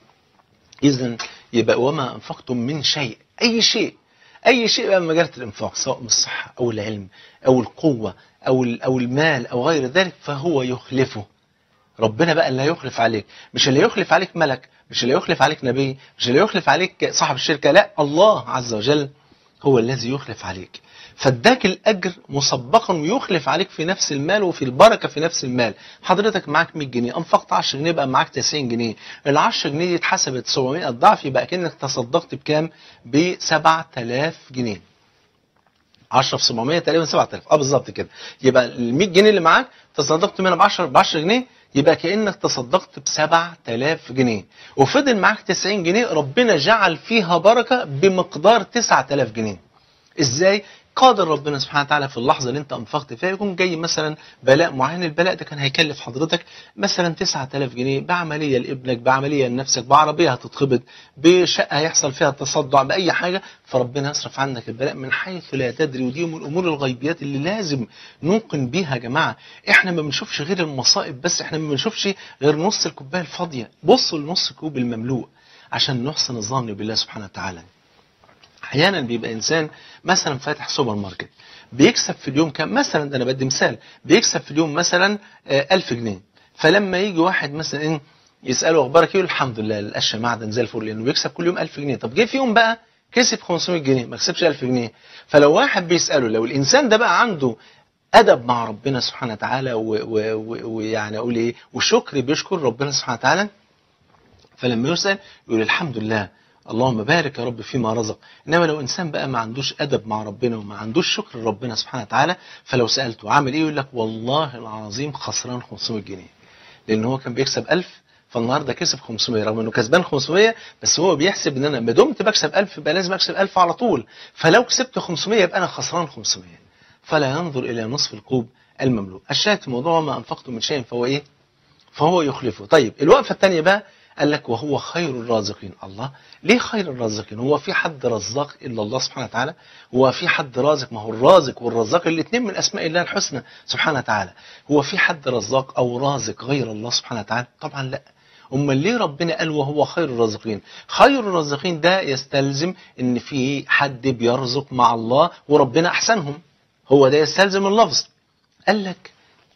إذا يبقى وما أنفقتم من شيء أي شيء أي شيء بقى من مجالة الإنفاق سواء من الصحة أو العلم أو القوة أو ال- أو المال أو غير ذلك فهو يخلفه ربنا بقى اللي هيخلف عليك مش اللي يخلف عليك ملك مش اللي يخلف عليك نبي مش اللي يخلف عليك صاحب الشركة لا الله عز وجل هو الذي يخلف عليك فاداك الاجر مسبقا ويخلف عليك في نفس المال وفي البركه في نفس المال حضرتك معاك 100 جنيه انفقت 10 جنيه يبقى معاك 90 جنيه ال 10 جنيه دي اتحسبت 700 ضعف يبقى كانك تصدقت بكام ب 7000 جنيه 10 في 700 تقريبا 7000 اه بالظبط كده يبقى ال 100 جنيه اللي معاك تصدقت منها ب 10 ب 10 جنيه يبقى كانك تصدقت ب 7000 جنيه وفضل معاك 90 جنيه ربنا جعل فيها بركه بمقدار 9000 جنيه ازاي قادر ربنا سبحانه وتعالى في اللحظه اللي انت انفقت فيها يكون جاي مثلا بلاء معين البلاء ده كان هيكلف حضرتك مثلا 9000 جنيه بعمليه لابنك بعمليه لنفسك بعربيه هتتخبط بشقه هيحصل فيها تصدع باي حاجه فربنا يصرف عنك البلاء من حيث لا تدري ودي من الامور الغيبيات اللي لازم نوقن بيها يا جماعه احنا ما بنشوفش غير المصائب بس احنا ما بنشوفش غير نص الكوبايه الفاضيه بصوا لنص الكوب المملوء عشان نحسن الظن بالله سبحانه وتعالى احيانا بيبقى انسان مثلا فاتح سوبر ماركت بيكسب في اليوم كام مثلا ده انا بدي مثال بيكسب في اليوم مثلا آه، 1000 جنيه فلما يجي واحد مثلا إيه يساله اخبارك ايه يقول الحمد لله القشه معدن زي الفل لانه بيكسب كل يوم 1000 جنيه طب جه في يوم بقى كسب 500 جنيه ما كسبش 1000 جنيه فلو واحد بيساله لو الانسان ده بقى عنده ادب مع ربنا سبحانه وتعالى و- و- و- ويعني اقول ايه وشكر بيشكر ربنا سبحانه وتعالى فلما يسأل يقول الحمد لله اللهم بارك يا رب فيما رزق انما لو انسان بقى ما عندوش ادب مع ربنا وما عندوش شكر ربنا سبحانه وتعالى فلو سالته عامل ايه يقول لك والله العظيم خسران 500 جنيه لان هو كان بيكسب 1000 فالنهارده كسب 500 رغم انه كسبان 500 بس هو بيحسب ان انا ما دمت بكسب 1000 يبقى لازم اكسب 1000 على طول فلو كسبت 500 يبقى انا خسران 500 فلا ينظر الى نصف الكوب المملوء الشاهد في الموضوع ما انفقتم من شيء فهو ايه فهو يخلفه طيب الوقفة الثانية بقى قال لك وهو خير الرازقين الله ليه خير الرازقين هو في حد رزاق إلا الله سبحانه وتعالى هو في حد رازق ما هو الرازق والرزاق الاثنين من أسماء الله الحسنى سبحانه وتعالى هو في حد رزاق أو رازق غير الله سبحانه وتعالى طبعا لا أمال ليه ربنا قال وهو خير الرازقين خير الرازقين ده يستلزم ان في حد بيرزق مع الله وربنا أحسنهم هو ده يستلزم اللفظ قال لك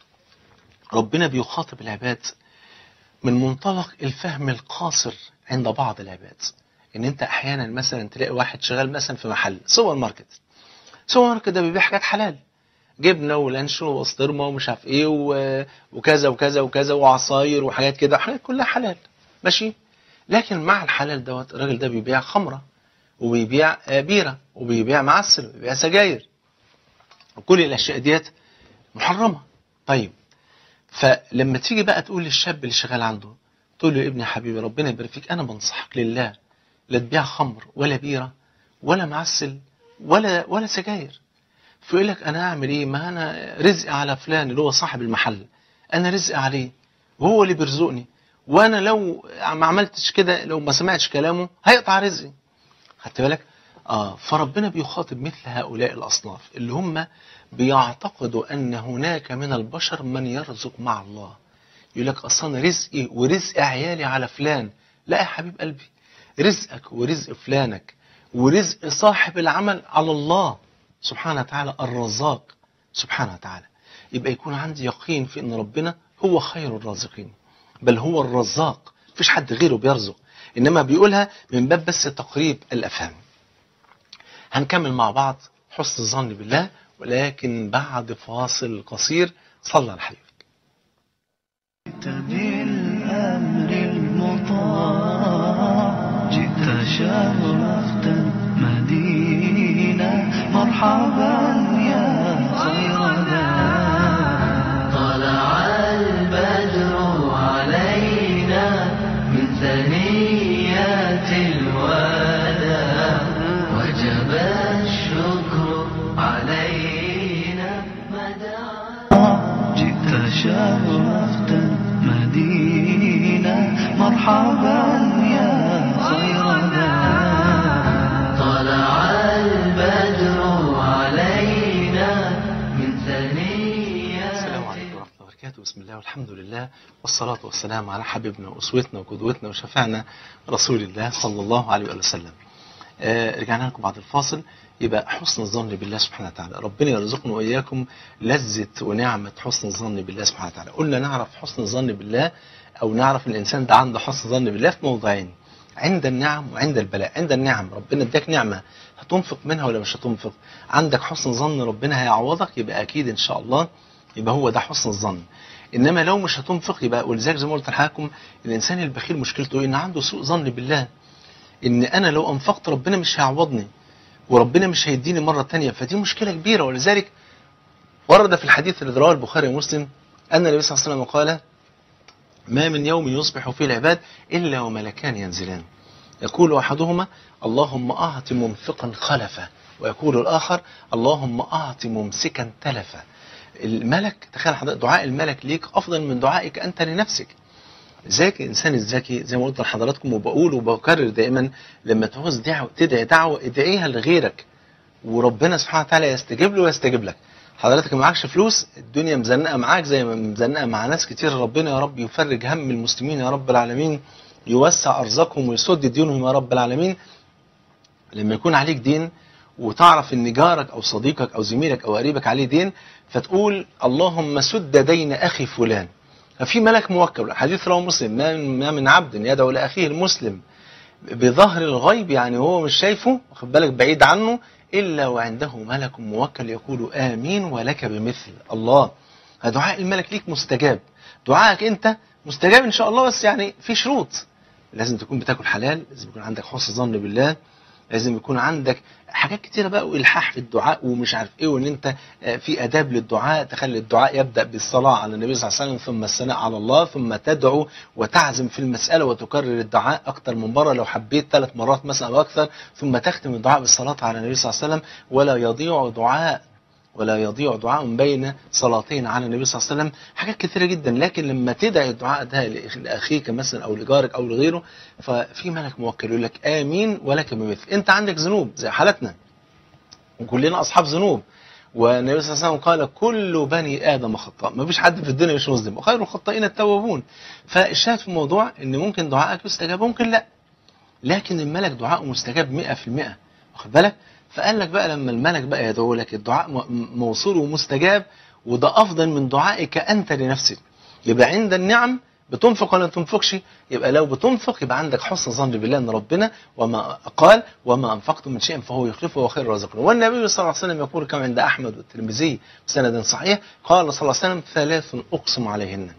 ربنا بيخاطب العباد من منطلق الفهم القاصر عند بعض العباد ان انت احيانا مثلا تلاقي واحد شغال مثلا في محل سوبر ماركت سوبر ماركت ده بيبيع حاجات حلال جبنه ولانشون وبسطرمه ومش عارف ايه و- وكذا وكذا وكذا وعصاير وحاجات كده حاجات كلها حلال ماشي لكن مع الحلال دوت الراجل ده بيبيع خمره وبيبيع آه، بيره وبيبيع معسل وبيبيع سجاير وكل الاشياء ديت محرمه طيب فلما تيجي بقى تقول للشاب اللي شغال عنده تقول له يا ابني يا حبيبي ربنا يبارك فيك انا بنصحك لله لا تبيع خمر ولا بيره ولا معسل ولا ولا سجاير فيقول لك انا اعمل ايه ما انا رزقي على فلان اللي هو صاحب المحل انا رزقي عليه وهو اللي بيرزقني وانا لو ما عملتش كده لو ما سمعتش كلامه هيقطع رزقي خدت بالك اه فربنا بيخاطب مثل هؤلاء الاصناف اللي هم بيعتقدوا ان هناك من البشر من يرزق مع الله يقول لك اصل انا رزقي ورزق عيالي على فلان لا يا حبيب قلبي رزقك ورزق فلانك ورزق صاحب العمل على الله سبحانه وتعالى الرزاق سبحانه وتعالى يبقى يكون عندي يقين في ان ربنا هو خير الرازقين بل هو الرزاق مفيش حد غيره بيرزق انما بيقولها من باب بس تقريب الافهام هنكمل مع بعض حسن الظن بالله ولكن بعد فاصل قصير صلى على حبيبك جئت بالأمر المطاع جئت شرفت المدينة مرحبا يا خير ذا طلع البدر علينا من ثنيات الوداع وجب الشكر علينا مدى جئت شرفت المدينة مرحبا يا خير ذا طلع البدر علينا من ثنيات السلام عليكم ورحمة الله وبركاته بسم الله والحمد لله والصلاة والسلام على حبيبنا وأسوتنا وقدوتنا وشفعنا رسول الله صلى الله عليه وآله وسلم آه رجعنا لكم بعد الفاصل يبقى حسن الظن بالله سبحانه وتعالى ربنا يرزقنا وإياكم لذة ونعمة حسن الظن بالله سبحانه وتعالى قلنا نعرف حسن الظن بالله أو نعرف إن الإنسان ده عنده حسن ظن بالله في موضعين عند النعم وعند البلاء عند النعم ربنا اداك نعمة هتنفق منها ولا مش هتنفق عندك حسن ظن ربنا هيعوضك يبقى أكيد إن شاء الله يبقى هو ده حسن الظن انما لو مش هتنفق يبقى ولذلك زي ما قلت لحضراتكم الانسان البخيل مشكلته إيه؟ ان عنده سوء ظن بالله ان انا لو انفقت ربنا مش هيعوضني وربنا مش هيديني مرة تانية فدي مشكلة كبيرة ولذلك ورد في الحديث الذي رواه البخاري ومسلم أن النبي صلى الله عليه وسلم قال ما من يوم يصبح فيه العباد إلا وملكان ينزلان يقول أحدهما اللهم أعط منفقا خلفا ويقول الآخر اللهم أعط ممسكا تلفا الملك تخيل حضرتك دعاء الملك ليك أفضل من دعائك أنت لنفسك ذاك الإنسان الذكي زي ما قلت لحضراتكم وبقول وبكرر دائما لما تعوز دعوة تدعي دعوة ادعيها لغيرك وربنا سبحانه وتعالى يستجيب له ويستجيب لك حضرتك ما معكش فلوس الدنيا مزنقه معاك زي ما مزنقه مع ناس كتير ربنا يا رب يفرج هم المسلمين يا رب العالمين يوسع ارزاقهم ويسد ديونهم يا رب العالمين لما يكون عليك دين وتعرف ان جارك او صديقك او زميلك او قريبك عليه دين فتقول اللهم سد دين اخي فلان ففي ملك موكل حديث رواه مسلم ما من, ما من عبد يدعو لاخيه المسلم بظهر الغيب يعني هو مش شايفه واخد بالك بعيد عنه إلا وعنده ملك موكل يقول آمين ولك بمثل الله دعاء الملك ليك مستجاب دعائك أنت مستجاب إن شاء الله بس يعني في شروط لازم تكون بتاكل حلال لازم يكون عندك حسن ظن بالله لازم يكون عندك حاجات كتيرة بقى والحاح في الدعاء ومش عارف ايه وان انت في اداب للدعاء تخلي الدعاء يبدا بالصلاه على النبي صلى الله عليه وسلم ثم الثناء على الله ثم تدعو وتعزم في المساله وتكرر الدعاء اكتر من مره لو حبيت ثلاث مرات مثلا او اكثر ثم تختم الدعاء بالصلاه على النبي صلى الله عليه وسلم ولا يضيع دعاء ولا يضيع دعاء بين صلاتين على النبي صلى الله عليه وسلم حاجات كثيره جدا لكن لما تدعي الدعاء ده لاخيك مثلا او لجارك او لغيره ففي ملك موكل يقول لك امين ولك بمثل انت عندك ذنوب زي حالتنا وكلنا اصحاب ذنوب والنبي صلى الله عليه وسلم قال كل بني ادم خطاء ما فيش حد في الدنيا مش مذنب وخير الخطائين التوابون فالشاهد في الموضوع ان ممكن دعائك يستجاب ممكن لا لكن الملك دعاءه مستجاب 100% واخد بالك فقال لك بقى لما الملك بقى يدعو لك الدعاء موصول ومستجاب وده افضل من دعائك انت لنفسك يبقى عند النعم بتنفق ولا ما تنفقش يبقى لو بتنفق يبقى عندك حسن ظن بالله ان ربنا وما قال وما انفقتم من شيء فهو يخلفه وخير الرازقين والنبي صلى الله عليه وسلم يقول كما عند احمد والترمذي بسند صحيح قال صلى الله عليه وسلم ثلاث اقسم عليهن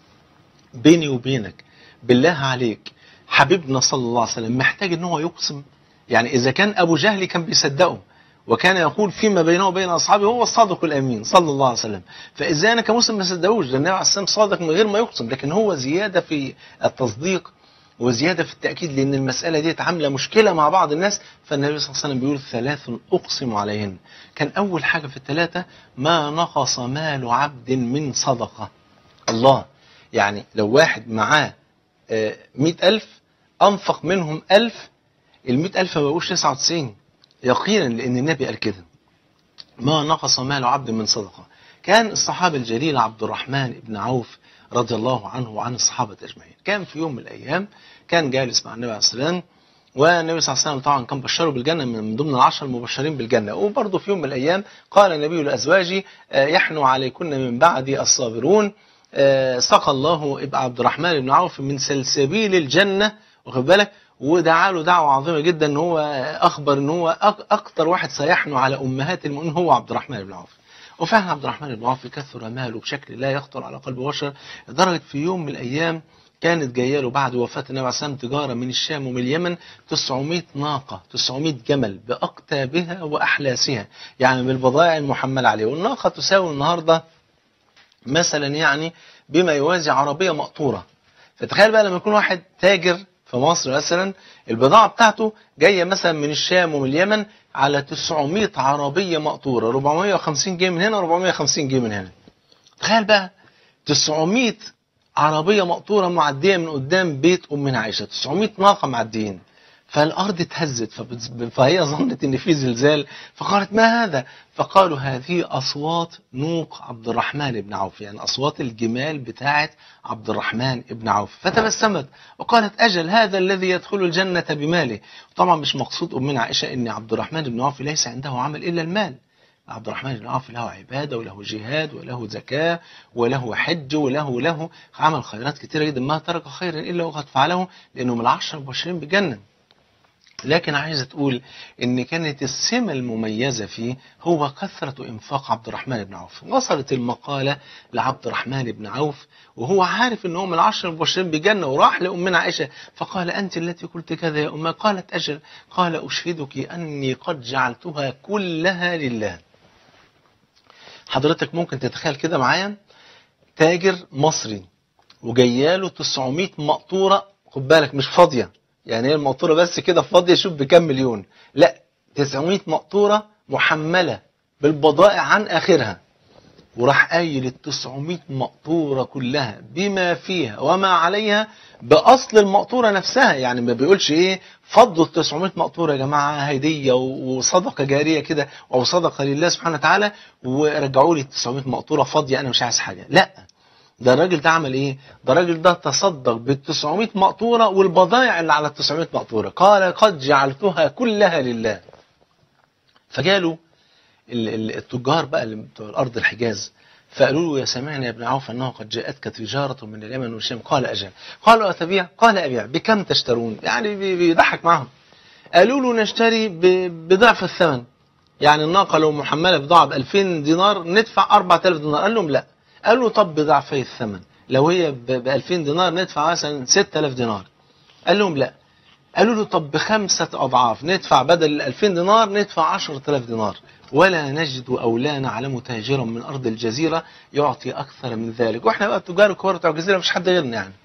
بيني وبينك بالله عليك حبيبنا صلى الله عليه وسلم محتاج ان هو يقسم يعني إذا كان أبو جهل كان بيصدقه وكان يقول فيما بينه وبين أصحابه هو الصادق الأمين صلى الله عليه وسلم فإزاي أنا كمسلم ما صدقوش ده النبي عليه السلام صادق من غير ما يقسم لكن هو زيادة في التصديق وزيادة في التأكيد لأن المسألة دي عاملة مشكلة مع بعض الناس فالنبي صلى الله عليه وسلم بيقول ثلاث أقسم عليهن كان أول حاجة في الثلاثة ما نقص مال عبد من صدقة الله يعني لو واحد معاه مئة ألف أنفق منهم ألف المئة ألف ما بقوش 99 يقينا لأن النبي قال كده ما نقص مال عبد من صدقة كان الصحابي الجليل عبد الرحمن بن عوف رضي الله عنه وعن الصحابة أجمعين كان في يوم من الأيام كان جالس مع النبي عليه السلام والنبي صلى الله عليه وسلم طبعا كان بشره بالجنة من ضمن العشر المبشرين بالجنة وبرضه في يوم من الأيام قال النبي لأزواجه يحنو عليكن من بعدي الصابرون سقى الله ابن عبد الرحمن بن عوف من سلسبيل الجنة واخد بالك ودعا له دعوة عظيمة جدا ان هو اخبر ان هو اكتر واحد سيحنو على امهات المؤمنين هو عبد الرحمن بن عوف وفعلا عبد الرحمن بن عوف كثر ماله بشكل لا يخطر على قلب بشر لدرجة في يوم من الايام كانت جايه له بعد وفاه النبي عليه الصلاه تجاره من الشام ومن اليمن 900 ناقه 900 جمل باقتابها واحلاسها يعني بالبضائع المحمله عليه والناقه تساوي النهارده مثلا يعني بما يوازي عربيه مقطوره فتخيل بقى لما يكون واحد تاجر في مصر مثلا البضاعة بتاعته جاية مثلا من الشام ومن اليمن على 900 عربية مقطورة 450 جنيه من هنا 450 جنيه من هنا تخيل بقى 900 عربية مقطورة معدية من قدام بيت أمنا عائشة 900 ناقة معديين فالأرض اتهزت فهي ظنت إن في زلزال فقالت ما هذا فقالوا هذه أصوات نوق عبد الرحمن بن عوف يعني أصوات الجمال بتاعة عبد الرحمن بن عوف فتبسمت وقالت أجل هذا الذي يدخل الجنة بماله طبعا مش مقصود أمنا عائشة إن عبد الرحمن بن عوف ليس عنده عمل إلا المال عبد الرحمن بن عوف له عبادة وله جهاد وله زكاة وله حج وله له عمل خيرات كثيرة جدا ما ترك خيرا إلا وقد فعله لأنه من العشر المبشرين بالجنة لكن عايزة تقول ان كانت السمة المميزة فيه هو كثرة انفاق عبد الرحمن بن عوف وصلت المقالة لعبد الرحمن بن عوف وهو عارف ان هو من العشر المبشرين بجنة وراح لأمنا عائشة فقال أنت التي قلت كذا يا أمه قالت أجل قال أشهدك أني قد جعلتها كلها لله حضرتك ممكن تتخيل كده معايا تاجر مصري وجاياله 900 مقطورة خد بالك مش فاضية يعني هي المقطورة بس كده فاضية شوف بكام مليون لا 900 مقطورة محملة بالبضائع عن آخرها وراح قايل ال 900 مقطورة كلها بما فيها وما عليها بأصل المقطورة نفسها يعني ما بيقولش ايه فضوا ال 900 مقطورة يا جماعة هدية وصدقة جارية كده أو صدقة لله سبحانه وتعالى ورجعوا لي ال 900 مقطورة فاضية أنا مش عايز حاجة لا ده الراجل ده عمل ايه ده الراجل ده تصدق بال 900 مقطورة والبضائع اللي على ال 900 مقطورة قال قد جعلتها كلها لله فجالوا التجار بقى اللي بتوع الارض الحجاز فقالوا له يا سمعنا يا ابن عوف انه قد جاءتك تجاره من اليمن والشام قال اجل قالوا اتبيع قال ابيع بكم تشترون يعني بيضحك معهم قالوا له نشتري بضعف الثمن يعني الناقه لو محمله بضاعه ب 2000 دينار ندفع 4000 دينار قال لهم لا قالوا طب بضعفي الثمن لو هي ب 2000 دينار ندفع مثلا 6000 دينار قال لهم لا قالوا له طب بخمسة أضعاف ندفع بدل ال 2000 دينار ندفع 10000 دينار ولا نجد أو لا نعلم تاجرا من أرض الجزيرة يعطي أكثر من ذلك وإحنا بقى التجار الكبار بتوع الجزيرة مش حد غيرنا يعني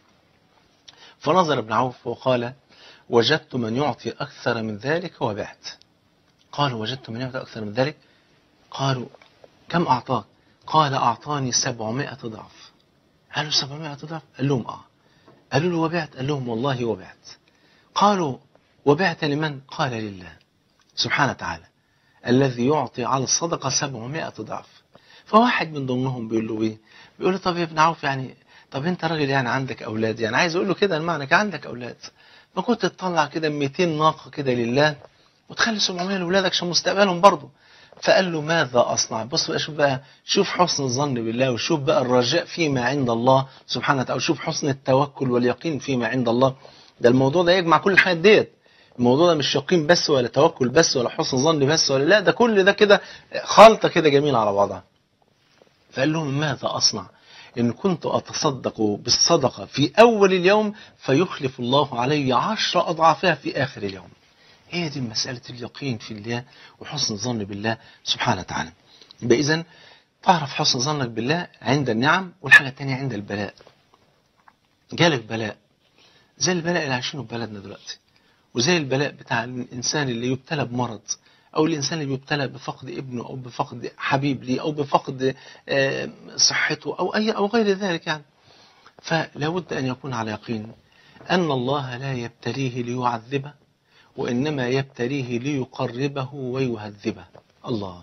فنظر ابن عوف وقال وجدت من يعطي أكثر من ذلك وبعت قالوا وجدت من يعطي أكثر من ذلك قالوا كم أعطاك قال أعطاني 700 ضعف قالوا 700 ضعف قال لهم آه قالوا له وبعت قال لهم والله وبعت قالوا وبعت لمن قال لله سبحانه وتعالى الذي يعطي على الصدقة 700 ضعف فواحد من ضمنهم بيقول له ايه بيقول له طب يا ابن عوف يعني طب انت راجل يعني عندك اولاد يعني عايز اقول له كده المعنى كان عندك اولاد ما كنت تطلع كده 200 ناقة كده لله وتخلي 700 لاولادك عشان مستقبلهم برضه فقال له ماذا أصنع بص بقى شوف بقى شوف حسن الظن بالله وشوف بقى الرجاء فيما عند الله سبحانه وتعالى وشوف حسن التوكل واليقين فيما عند الله ده الموضوع ده يجمع كل الحاجات ديت الموضوع ده مش يقين بس ولا توكل بس ولا حسن ظن بس ولا لا ده كل ده كده خلطة كده جميلة على بعضها فقال لهم ماذا أصنع إن كنت أتصدق بالصدقة في أول اليوم فيخلف الله علي عشر أضعافها في آخر اليوم هي دي مسألة اليقين في الله وحسن الظن بالله سبحانه وتعالى يبقى إذن تعرف حسن ظنك بالله عند النعم والحاجة الثانية عند البلاء جالك بلاء زي البلاء اللي عايشينه في بلدنا دلوقتي وزي البلاء بتاع الإنسان اللي يبتلى بمرض أو الإنسان اللي يبتلى بفقد ابنه أو بفقد حبيب ليه أو بفقد صحته أو أي أو غير ذلك يعني فلا بد أن يكون على يقين أن الله لا يبتليه ليعذبه وإنما يبتليه ليقربه ويهذبه الله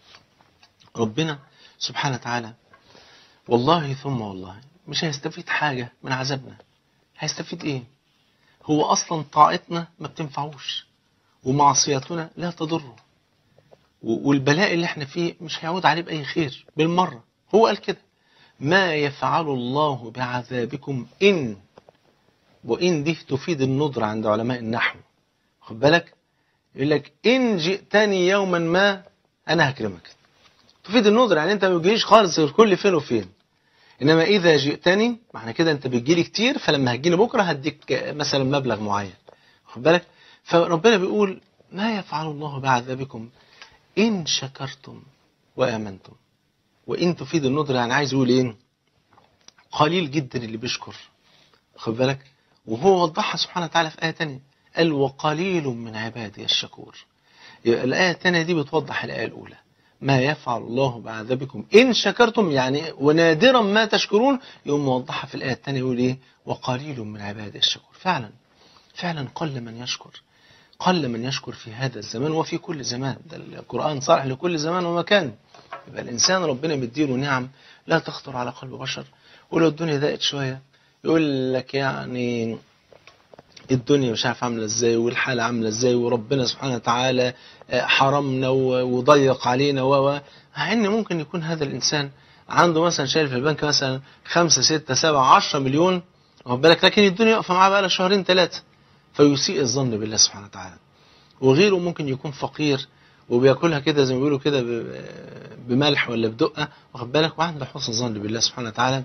ربنا سبحانه وتعالى والله ثم والله مش هيستفيد حاجة من عذابنا هيستفيد ايه هو اصلا طاعتنا ما بتنفعوش ومعصيتنا لا تضره والبلاء اللي احنا فيه مش هيعود عليه بأي خير بالمرة هو قال كده ما يفعل الله بعذابكم إن وإن دي تفيد النضر عند علماء النحو خد بالك يقول لك إن جئتني يوما ما أنا هكرمك تفيد النضر يعني أنت ما بتجيش خالص غير كل فين وفين إنما إذا جئتني معنى كده أنت بتجيلي كتير فلما هتجيني بكرة هديك مثلا مبلغ معين خد بالك فربنا بيقول ما يفعل الله بعذابكم إن شكرتم وآمنتم وإن تفيد النضر يعني عايز يقول إيه قليل جدا اللي بيشكر خد بالك وهو وضحها سبحانه وتعالى في آية تانية قال وقليل من عبادي الشكور الآية الثانية دي بتوضح الآية الأولى ما يفعل الله بعذابكم إن شكرتم يعني ونادرا ما تشكرون يقوم موضحها في الآية الثانية يقول إيه وقليل من عبادي الشكور فعلا فعلا قل من يشكر قل من يشكر في هذا الزمان وفي كل زمان ده القرآن صالح لكل زمان ومكان يبقى الإنسان ربنا مديله نعم لا تخطر على قلب بشر ولو الدنيا ضاقت شوية يقول لك يعني الدنيا مش عارف عامله ازاي والحاله عامله ازاي وربنا سبحانه وتعالى حرمنا وضيق علينا و مع ان ممكن يكون هذا الانسان عنده مثلا شايل في البنك مثلا 5 6 7 10 مليون واخد بالك لكن الدنيا واقفه معاه بقى لها شهرين ثلاثه فيسيء الظن بالله سبحانه وتعالى وغيره ممكن يكون فقير وبياكلها كده زي ما بيقولوا كده ب- بملح ولا بدقه واخد بالك وعنده حسن ظن بالله سبحانه وتعالى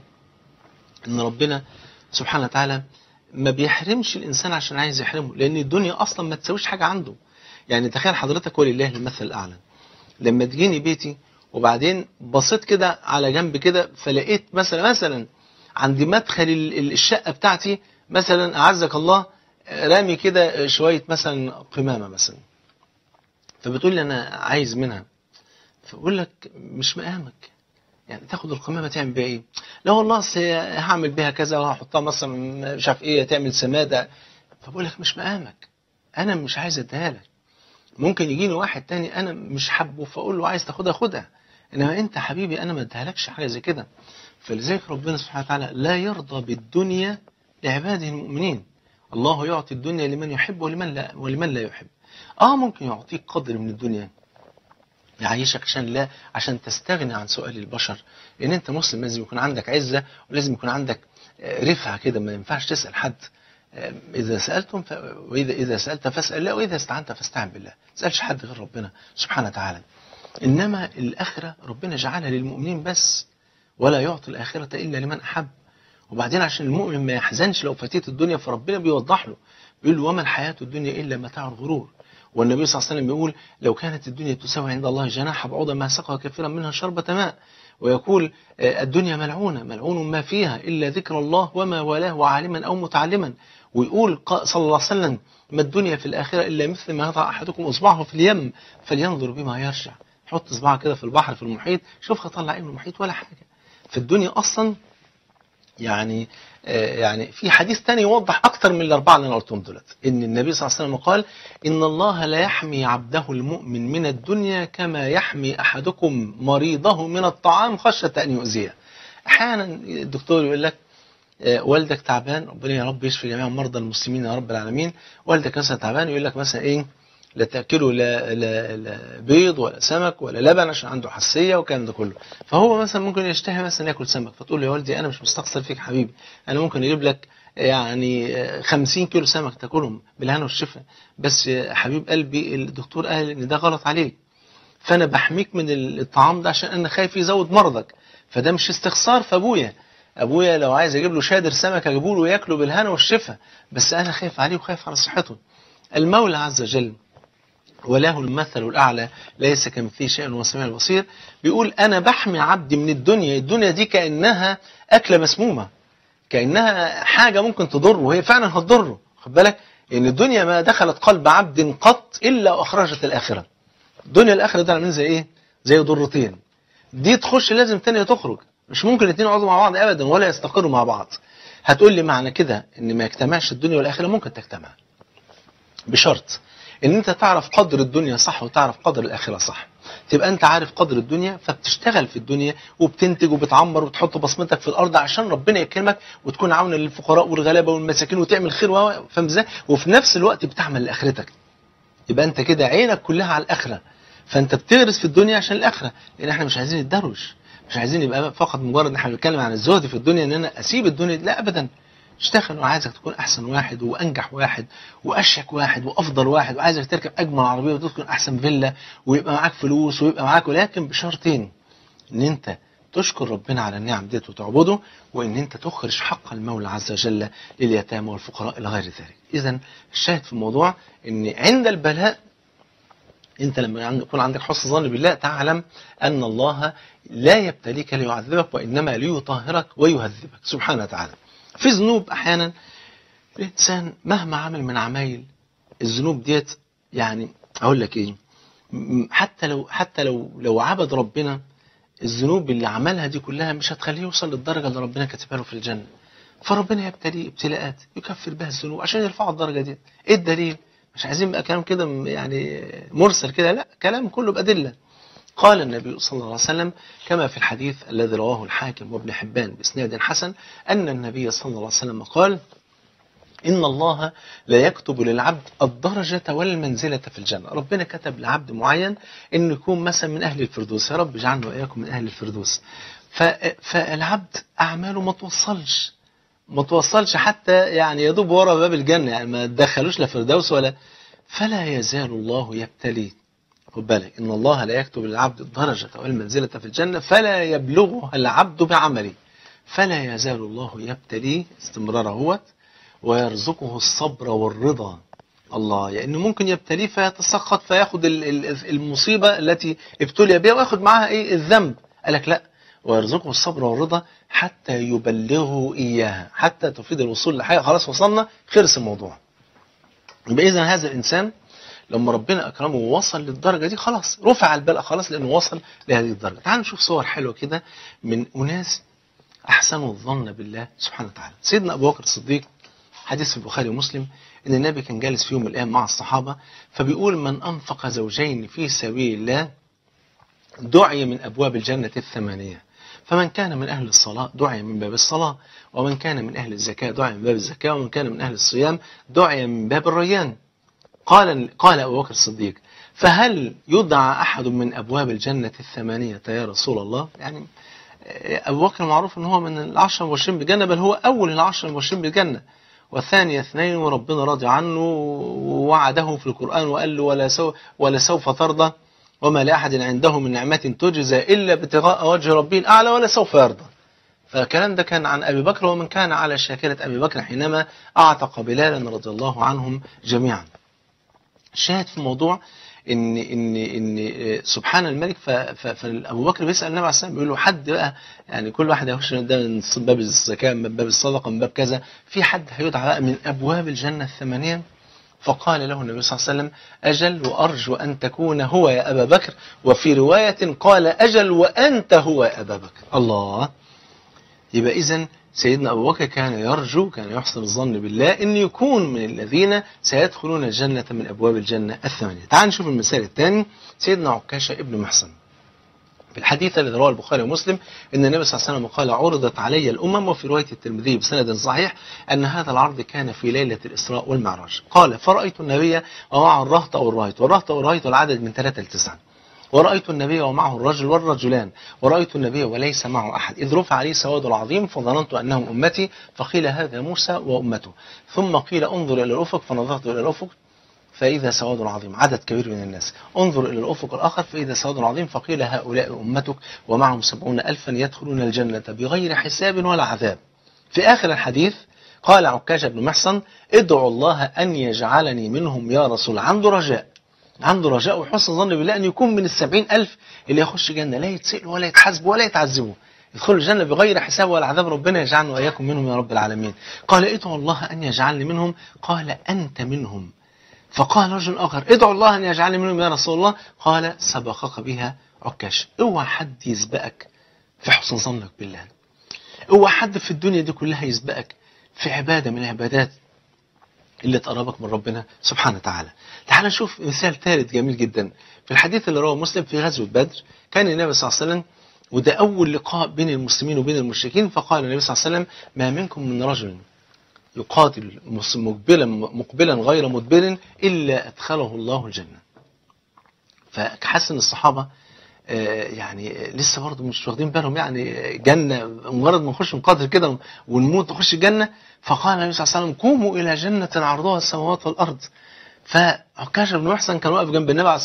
ان ربنا سبحانه وتعالى ما بيحرمش الانسان عشان عايز يحرمه لان الدنيا اصلا ما تساويش حاجه عنده يعني تخيل حضرتك ولله المثل الاعلى لما تجيني بيتي وبعدين بصيت كده على جنب كده فلقيت مثلا مثلا عند مدخل ال- ال- الشقه بتاعتي مثلا اعزك الله رامي كده شويه مثلا قمامه مثلا فبتقول لي انا عايز منها فبقول لك مش مقامك يعني تاخد القمامه تعمل بيها ايه؟ لا والله أصل هعمل بيها كذا وهحطها مثلا مش عارف ايه تعمل سماده فبقول لك مش مقامك انا مش عايز اديها لك ممكن يجيني واحد تاني انا مش حابه فاقول له عايز تاخدها خدها انما انت حبيبي انا ما اديهالكش حاجه زي كده فلذلك ربنا سبحانه وتعالى لا يرضى بالدنيا لعباده المؤمنين الله يعطي الدنيا لمن يحب ولمن لا ولمن لا يحب اه ممكن يعطيك قدر من الدنيا يعيشك عشان لا عشان تستغني عن سؤال البشر لان انت مسلم لازم يكون عندك عزه ولازم يكون عندك آه، رفعه كده ما ينفعش تسال حد آه، اذا سالتم ف... واذا اذا سالت فاسال الله واذا استعنت فاستعن بالله ما تسالش حد غير ربنا سبحانه وتعالى انما الاخره ربنا جعلها للمؤمنين بس ولا يعطي الاخره الا لمن احب وبعدين عشان المؤمن ما يحزنش لو فاتته الدنيا فربنا بيوضح له بيقول له وما الحياه الدنيا الا متاع الغرور والنبي صلى الله عليه وسلم بيقول لو كانت الدنيا تساوي عند الله جناح بعوضة ما سقى كثيرا منها شربة ماء ويقول آه، الدنيا ملعونة ملعون ما فيها إلا ذكر الله وما والاه وعالما أو متعلما ويقول قا- صلى الله عليه وسلم ما الدنيا في الآخرة إلا مثل ما يضع أحدكم إصبعه في اليم فلينظر بما يرجع حط إصبعه كده في البحر في المحيط شوف هطلع إيه من المحيط ولا حاجة في الدنيا أصلا يعني آه، يعني في حديث تاني يوضح اكتر من الاربعه اللي انا قلتهم دولت ان النبي صلى الله عليه وسلم قال ان الله لا يحمي عبده المؤمن من الدنيا كما يحمي احدكم مريضه من الطعام خشيه ان يؤذيه احيانا الدكتور يقول لك آه، والدك تعبان ربنا يا رب يشفي جميع مرضى المسلمين يا رب العالمين والدك مثلا تعبان يقول لك مثلا ايه لا تاكله لا, لا, لا بيض ولا سمك ولا لبن عشان عنده حساسيه والكلام ده كله فهو مثلا ممكن يشتهي مثلا ياكل سمك فتقول له يا والدي انا مش مستقصر فيك حبيبي انا ممكن اجيب لك يعني آه، 50 كيلو سمك تاكلهم بالهنا والشفا بس يا حبيب قلبي الدكتور قال ان ده غلط عليك فانا بحميك من الطعام ده عشان انا خايف يزود مرضك فده مش استخسار في ابويا ابويا لو عايز اجيب له شادر سمك اجيبه له ياكله بالهنا والشفا بس انا خايف عليه وخايف على صحته المولى عز وجل وله المثل الأعلى ليس كمثله شيء وهو السميع البصير بيقول أنا بحمي عبدي من الدنيا الدنيا دي كأنها أكلة مسمومة كأنها حاجة ممكن تضره وهي فعلا هتضره خد بالك إن الدنيا ما دخلت قلب عبد قط إلا أخرجت الآخرة الدنيا الآخرة ده عاملين زي إيه زي ضرتين دي تخش لازم تانية تخرج مش ممكن الاثنين يقعدوا مع بعض أبدا ولا يستقروا مع بعض هتقول لي معنى كده إن ما يجتمعش الدنيا والآخرة ممكن تجتمع بشرط ان انت تعرف قدر الدنيا صح وتعرف قدر الاخره صح تبقى انت عارف قدر الدنيا فبتشتغل في الدنيا وبتنتج وبتعمر وتحط بصمتك في الارض عشان ربنا يكرمك وتكون عاونا للفقراء والغلابه والمساكين وتعمل خير و- فاهم ازاي وفي نفس الوقت بتعمل لاخرتك يبقى انت كده عينك كلها على الاخره فانت بتغرس في الدنيا عشان الاخره لان احنا مش عايزين الدروش مش عايزين يبقى فقط مجرد ان احنا بنتكلم عن الزهد في الدنيا ان انا اسيب الدنيا لا ابدا اشتغل وعايزك تكون احسن واحد وانجح واحد واشيك واحد وافضل واحد وعايزك تركب اجمل عربيه وتسكن احسن فيلا ويبقى معاك فلوس ويبقى معاك ولكن بشرطين ان انت تشكر ربنا على النعم ديت وتعبده وان انت تخرج حق المولى عز وجل لليتامى والفقراء الى غير ذلك اذا الشاهد في الموضوع ان عند البلاء انت لما عند- يكون عندك حسن ظن بالله تعلم ان الله لا يبتليك ليعذبك وانما ليطهرك ويهذبك سبحانه وتعالى في ذنوب احيانا الانسان مهما عمل من عمايل الذنوب ديت يعني اقول لك ايه م- حتى لو حتى لو لو عبد ربنا الذنوب اللي عملها دي كلها مش هتخليه يوصل للدرجه اللي ربنا كاتبها له في الجنه فربنا يبتليه ابتلاءات يكفر بها الذنوب عشان يرفعه الدرجه دي ايه الدليل مش عايزين بقى كلام كده م- يعني مرسل كده لا كلام كله بأدلة قال النبي صلى الله عليه وسلم كما في الحديث الذي رواه الحاكم وابن حبان بإسناد حسن أن النبي صلى الله عليه وسلم قال إن الله لا يكتب للعبد الدرجة والمنزلة في الجنة ربنا كتب لعبد معين إنه يكون مثلا من أهل الفردوس يا رب اجعلنا وإياكم من أهل الفردوس ف- فالعبد أعماله ما توصلش ما توصلش حتى يعني يدوب ورا باب الجنة يعني ما تدخلوش لا فردوس ولا فلا يزال الله يبتلي خد بالك إن الله لا يكتب للعبد الدرجة والمنزلة في الجنة فلا يبلغها العبد بعمله فلا يزال الله يبتليه استمرار هو ويرزقه الصبر والرضا الله لأنه يعني ممكن يبتليه فيتسخط فياخد ال- ال- المصيبة التي ابتلي بها وياخد معاها إيه الذنب قال لك لا ويرزقه الصبر والرضا حتى يبلغه إياها حتى تفيد الوصول لحاجة خلاص وصلنا خلص الموضوع يبقى إذا هذا الإنسان لما ربنا أكرمه ووصل للدرجة دي خلاص رفع البلاء خلاص لأنه وصل لهذه الدرجة تعالوا نشوف صور حلوة كده من أناس أحسنوا الظن بالله سبحانه وتعالى سيدنا أبو بكر الصديق حديث في البخاري ومسلم ان النبي كان جالس في يوم من الايام مع الصحابه فبيقول من انفق زوجين في سبيل الله دعي من ابواب الجنه الثمانيه فمن كان من اهل الصلاه دعي من باب الصلاه ومن كان من اهل الزكاه دعي من باب الزكاه ومن كان من اهل الصيام دعي من باب الريان قال قال ابو بكر الصديق فهل يدعى احد من ابواب الجنه الثمانيه يا رسول الله يعني ابو بكر معروف ان هو من العشره المبشرين بالجنه بل هو اول العشره المبشرين بالجنه والثاني اثنين وربنا راضي عنه ووعده في القرآن وقال له ولا, سو ولا سوف ترضى وما لأحد عنده من نعمة تجزى إلا ابتغاء وجه ربه الأعلى ولا سوف يرضى فالكلام ده كان عن أبي بكر ومن كان على شاكلة أبي بكر حينما أعتق بلالا رضي الله عنهم جميعا شاهد في الموضوع ان ان ان سبحان الملك فابو بكر بيسال النبي عليه الصلاه والسلام بيقول له حد بقى يعني كل واحد هيخش ده من باب الزكاه من باب الصدقه من باب كذا في حد هيدعى بقى من ابواب الجنه الثمانيه فقال له النبي صلى الله عليه وسلم أجل وأرجو أن تكون هو يا أبا بكر وفي رواية قال أجل وأنت هو يا أبا بكر الله يبقى إذن سيدنا أبو بكر كان يرجو كان يحسن الظن بالله أن يكون من الذين سيدخلون الجنة من أبواب الجنة الثمانية تعال نشوف المثال الثاني سيدنا عكاشة ابن محسن في الحديث الذي رواه البخاري ومسلم ان النبي صلى الله عليه وسلم قال عرضت علي الامم وفي روايه الترمذي بسند صحيح ان هذا العرض كان في ليله الاسراء والمعراج قال فرايت النبي ومعه الرهط او الراهط والرهط او الراهط العدد من ثلاثه لتسعه ورأيت النبي ومعه الرجل والرجلان ورأيت النبي وليس معه أحد إذ رفع عليه سواد عظيم فظننت أنهم أمتي فقيل هذا موسى وأمته ثم قيل انظر إلى الأفق فنظرت إلى الأفق فإذا سواد عظيم عدد كبير من الناس انظر إلى الأفق الآخر فإذا سواد عظيم فقيل هؤلاء أمتك ومعهم سبعون ألفا يدخلون الجنة بغير حساب ولا عذاب في آخر الحديث قال عكاش بن محصن ادعوا الله أن يجعلني منهم يا رسول عنده رجاء عنده رجاء وحسن ظن بالله أن يكون من السبعين ألف اللي يخش جنة لا يتسألوا ولا يتحاسبوا ولا يتعذبوا يدخلوا الجنة بغير حساب ولا عذاب ربنا يجعلنا وإياكم منهم يا رب العالمين قال ادعوا الله أن يجعلني منهم قال أنت منهم فقال رجل آخر ادعوا الله أن يجعلني منهم يا رسول الله قال سبقك بها عكاش اوعى حد يسبقك في حسن ظنك بالله اوعى حد في الدنيا دي كلها يسبقك في عبادة من العبادات اللي تقربك من ربنا سبحانه وتعالى تعال نشوف مثال ثالث جميل جدا في الحديث اللي رواه مسلم في غزوة بدر كان النبي صلى الله عليه وسلم وده أول لقاء بين المسلمين وبين المشركين فقال النبي صلى الله عليه وسلم ما منكم من رجل يقاتل مقبلا مقبلا غير مدبر إلا أدخله الله الجنة فحسن الصحابة يعني لسه برضه مش واخدين بالهم يعني جنة مجرد ما نخش نقاتل كده ونموت نخش الجنة فقال النبي صلى الله عليه وسلم قوموا إلى جنة عرضها السماوات والأرض فعكاش بن محسن كان واقف جنب النبي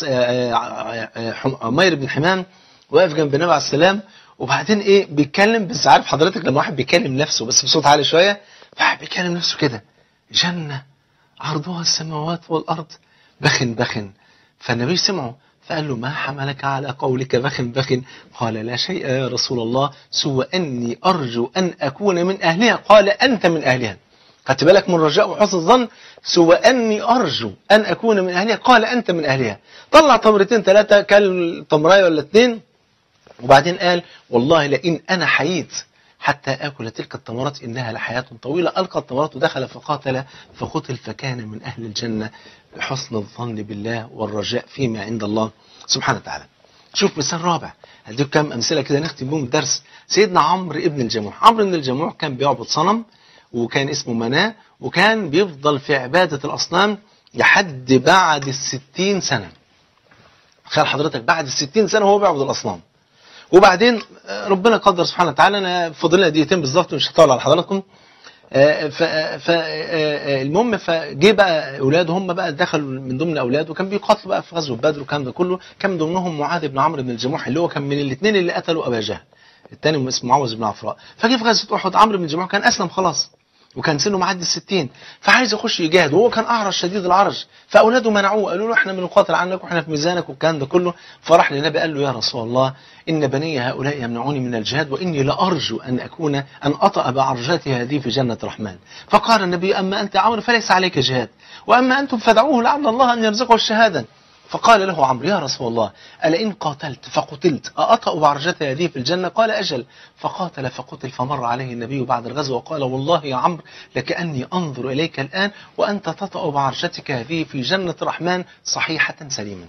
عمير بن حمام واقف جنب النبي عليه السلام وبعدين ايه بيتكلم بس عارف حضرتك لما واحد بيكلم نفسه بس بصوت عالي شويه فواحد بيكلم نفسه كده جنه عرضها السماوات والارض بخن بخن فالنبي سمعه فقال له ما حملك على قولك بخن بخن قال لا شيء يا رسول الله سوى أني أرجو أن أكون من أهلها قال أنت من أهلها خدت بالك من رجاء وحسن الظن سوى أني أرجو أن أكون من أهلها قال أنت من أهلها طلع تمرتين ثلاثة كل تمراية ولا اتنين وبعدين قال والله لئن أنا حييت حتى آكل تلك التمرات إنها لحياة طويلة ألقى التمرات ودخل فقاتل فقتل فكان من أهل الجنة بحسن الظن بالله والرجاء فيما عند الله سبحانه وتعالى شوف مثال رابع هديك كم أمثلة كده نختم بهم الدرس سيدنا عمرو ابن الجموح عمرو بن الجموح كان بيعبد صنم وكان اسمه مناه وكان بيفضل في عبادة الأصنام لحد بعد الستين سنة تخيل حضرتك بعد الستين سنة هو بيعبد الأصنام وبعدين ربنا قدر سبحانه وتعالى انا فاضل لنا دقيقتين بالظبط مش هطول على حضراتكم فالمهم فجه بقى اولاده هم بقى دخلوا من ضمن اولاده وكان بيقاتلوا بقى في غزوه بدر والكلام ده كله كان من ضمنهم معاذ بن عمرو بن الجموح اللي هو كان من الاثنين اللي قتلوا ابا جهل الثاني اسمه معوذ بن عفراء فجه في غزوه احد عمرو بن الجموح كان اسلم خلاص وكان سنه معدي الستين فعايز يخش يجاهد وهو كان اعرج شديد العرج فاولاده منعوه قالوا له احنا بنقاتل عنك واحنا في ميزانك والكلام ده كله فراح للنبي قال له يا رسول الله ان بني هؤلاء يمنعوني من الجهاد واني لارجو ان اكون ان اطأ بعرجاتي هذه في جنه الرحمن فقال النبي اما انت عمرو فليس عليك جهاد واما انتم فدعوه لعل الله ان يرزقه الشهاده فقال له عمرو يا رسول الله ألا إن قاتلت فقتلت أأطأ بعرجتي هذه في الجنة قال أجل فقاتل فقتل فمر عليه النبي بعد الغزو وقال والله يا عمرو لكأني أنظر إليك الآن وأنت تطأ بعرجتك هذه في جنة الرحمن صحيحة سليمة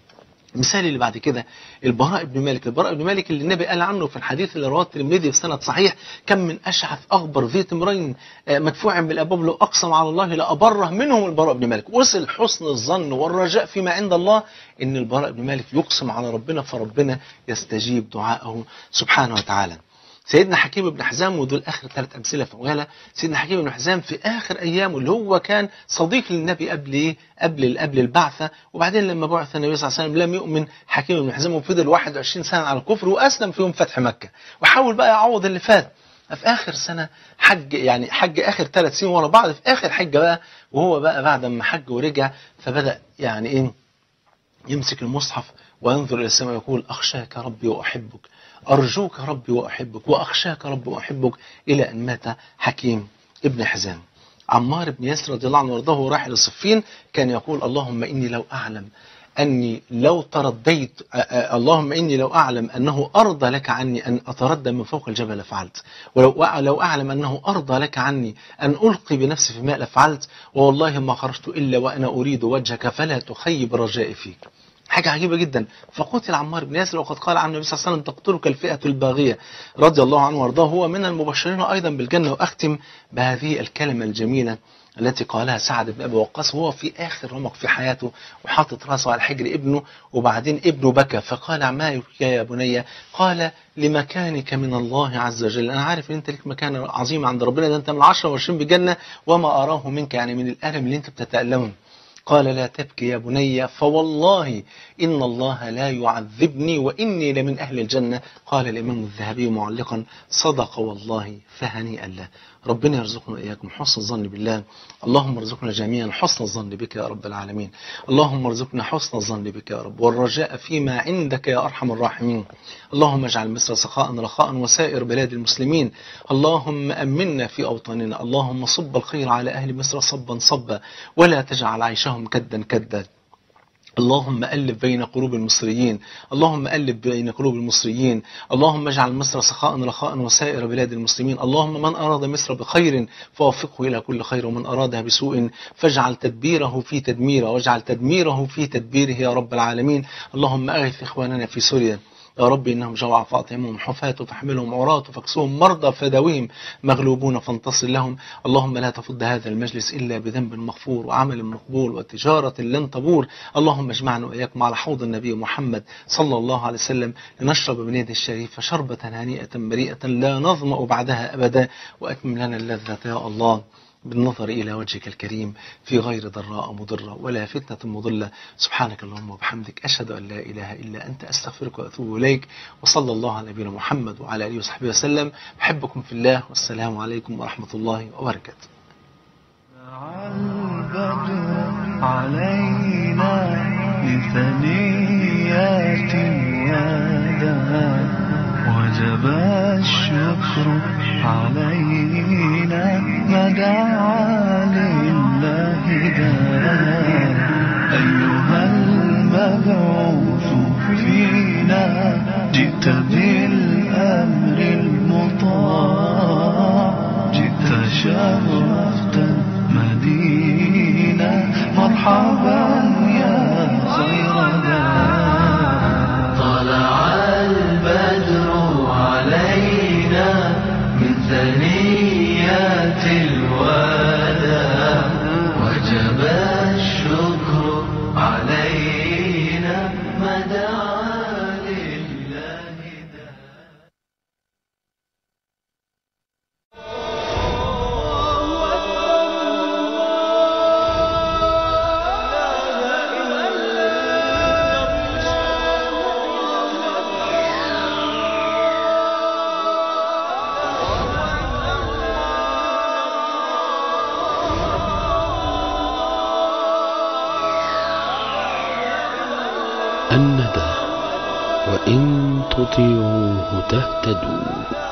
المثال اللي بعد كده البراء بن مالك البراء بن مالك اللي النبي قال عنه في الحديث اللي رواه الترمذي في سند صحيح كم من اشعث اغبر ذي تمرين مدفوع بالابواب لو اقسم على الله لابره منهم البراء بن مالك وصل حسن الظن والرجاء فيما عند الله ان البراء بن مالك يقسم على ربنا فربنا يستجيب دعاءه سبحانه وتعالى سيدنا حكيم بن حزام ودول اخر ثلاث امثله في ولا سيدنا حكيم بن حزام في اخر ايامه اللي هو كان صديق للنبي قبل ايه قبل قبل البعثه وبعدين لما بعث النبي صلى الله عليه وسلم لم يؤمن حكيم بن حزام وفضل 21 سنه على الكفر واسلم في يوم فتح مكه وحاول بقى يعوض اللي فات في اخر سنه حج يعني حج اخر ثلاث سنين ورا بعض في اخر حجه بقى وهو بقى بعد ما حج ورجع فبدا يعني ايه يمسك المصحف وينظر الى السماء ويقول اخشاك ربي واحبك أرجوك ربي وأحبك وأخشاك ربي وأحبك إلى أن مات حكيم ابن حزام عمار بن ياسر رضي الله عنه وارضاه راح لصفين كان يقول اللهم إني لو أعلم أني لو ترديت اللهم إني لو أعلم أنه أرضى لك عني أن أتردى من فوق الجبل لفعلت ولو لو أعلم أنه أرضى لك عني أن ألقي بنفسي في ماء لفعلت ووالله ما خرجت إلا وأنا أريد وجهك فلا تخيب رجائي فيك حاجة عجيبة جدا فقتل عمار بن ياسر وقد قال عن النبي صلى الله عليه وسلم تقتلك الفئة الباغية رضي الله عنه وارضاه هو من المبشرين أيضا بالجنة وأختم بهذه الكلمة الجميلة التي قالها سعد بن أبي وقاص وهو في آخر رمق في حياته وحاطط راسه على حجر ابنه وبعدين ابنه بكى فقال ما يبكي يا بني قال لمكانك من الله عز وجل أنا عارف إن أنت لك مكان عظيم عند ربنا ده أنت من العشرة والعشرين بالجنة وما أراه منك يعني من الألم اللي أنت بتتألمه قال لا تبكي يا بني فوالله إن الله لا يعذبني وإني لمن أهل الجنة قال الإمام الذهبي معلقا صدق والله فهنيئا له ربنا يرزقنا إياكم حسن الظن بالله اللهم ارزقنا جميعا حسن الظن بك يا رب العالمين اللهم ارزقنا حسن الظن بك يا رب والرجاء فيما عندك يا أرحم الراحمين اللهم اجعل مصر سخاء رخاء وسائر بلاد المسلمين اللهم أمنا في أوطاننا اللهم صب الخير على أهل مصر صبا صبا ولا تجعل عيشهم كدا كدا اللهم ألف بين قلوب المصريين اللهم ألف بين قلوب المصريين اللهم اجعل مصر سخاء رخاء وسائر بلاد المسلمين اللهم من أراد مصر بخير فوفقه إلى كل خير ومن أرادها بسوء فاجعل تدبيره في تدميره واجعل تدميره في تدبيره يا رب العالمين اللهم أغث إخواننا في سوريا يا رب إنهم جوع فاطعمهم حفاة فاحملهم عراة فاكسوهم مرضى فداويهم مغلوبون فانتصر لهم اللهم لا تفض هذا المجلس إلا بذنب مغفور وعمل مقبول وتجارة لن تبور اللهم اجمعنا وإياكم على حوض النبي محمد صلى الله عليه وسلم لنشرب من يده الشريفة شربة هنيئة مريئة لا نظمأ بعدها أبدا وأتمم لنا اللذة يا الله بالنظر إلى وجهك الكريم في غير ضراء مضرة ولا فتنة مضلة سبحانك اللهم وبحمدك أشهد أن لا إله إلا أنت أستغفرك وأتوب إليك وصلى الله على نبينا محمد وعلى آله وصحبه وسلم أحبكم في الله والسلام عليكم ورحمة الله وبركاته البدر علينا بثنيات الوداع وجب الشكر علينا ما دعا لله داع أيها المبعوث فينا جئت بالأمر المطاع جئت شرفت مدينة مرحبا يا خير داع طلع البدر علينا من ثنيات الوداع وجب الشكر علينا ما دعا لله داع الندى وإن تطيعوه تهتدوا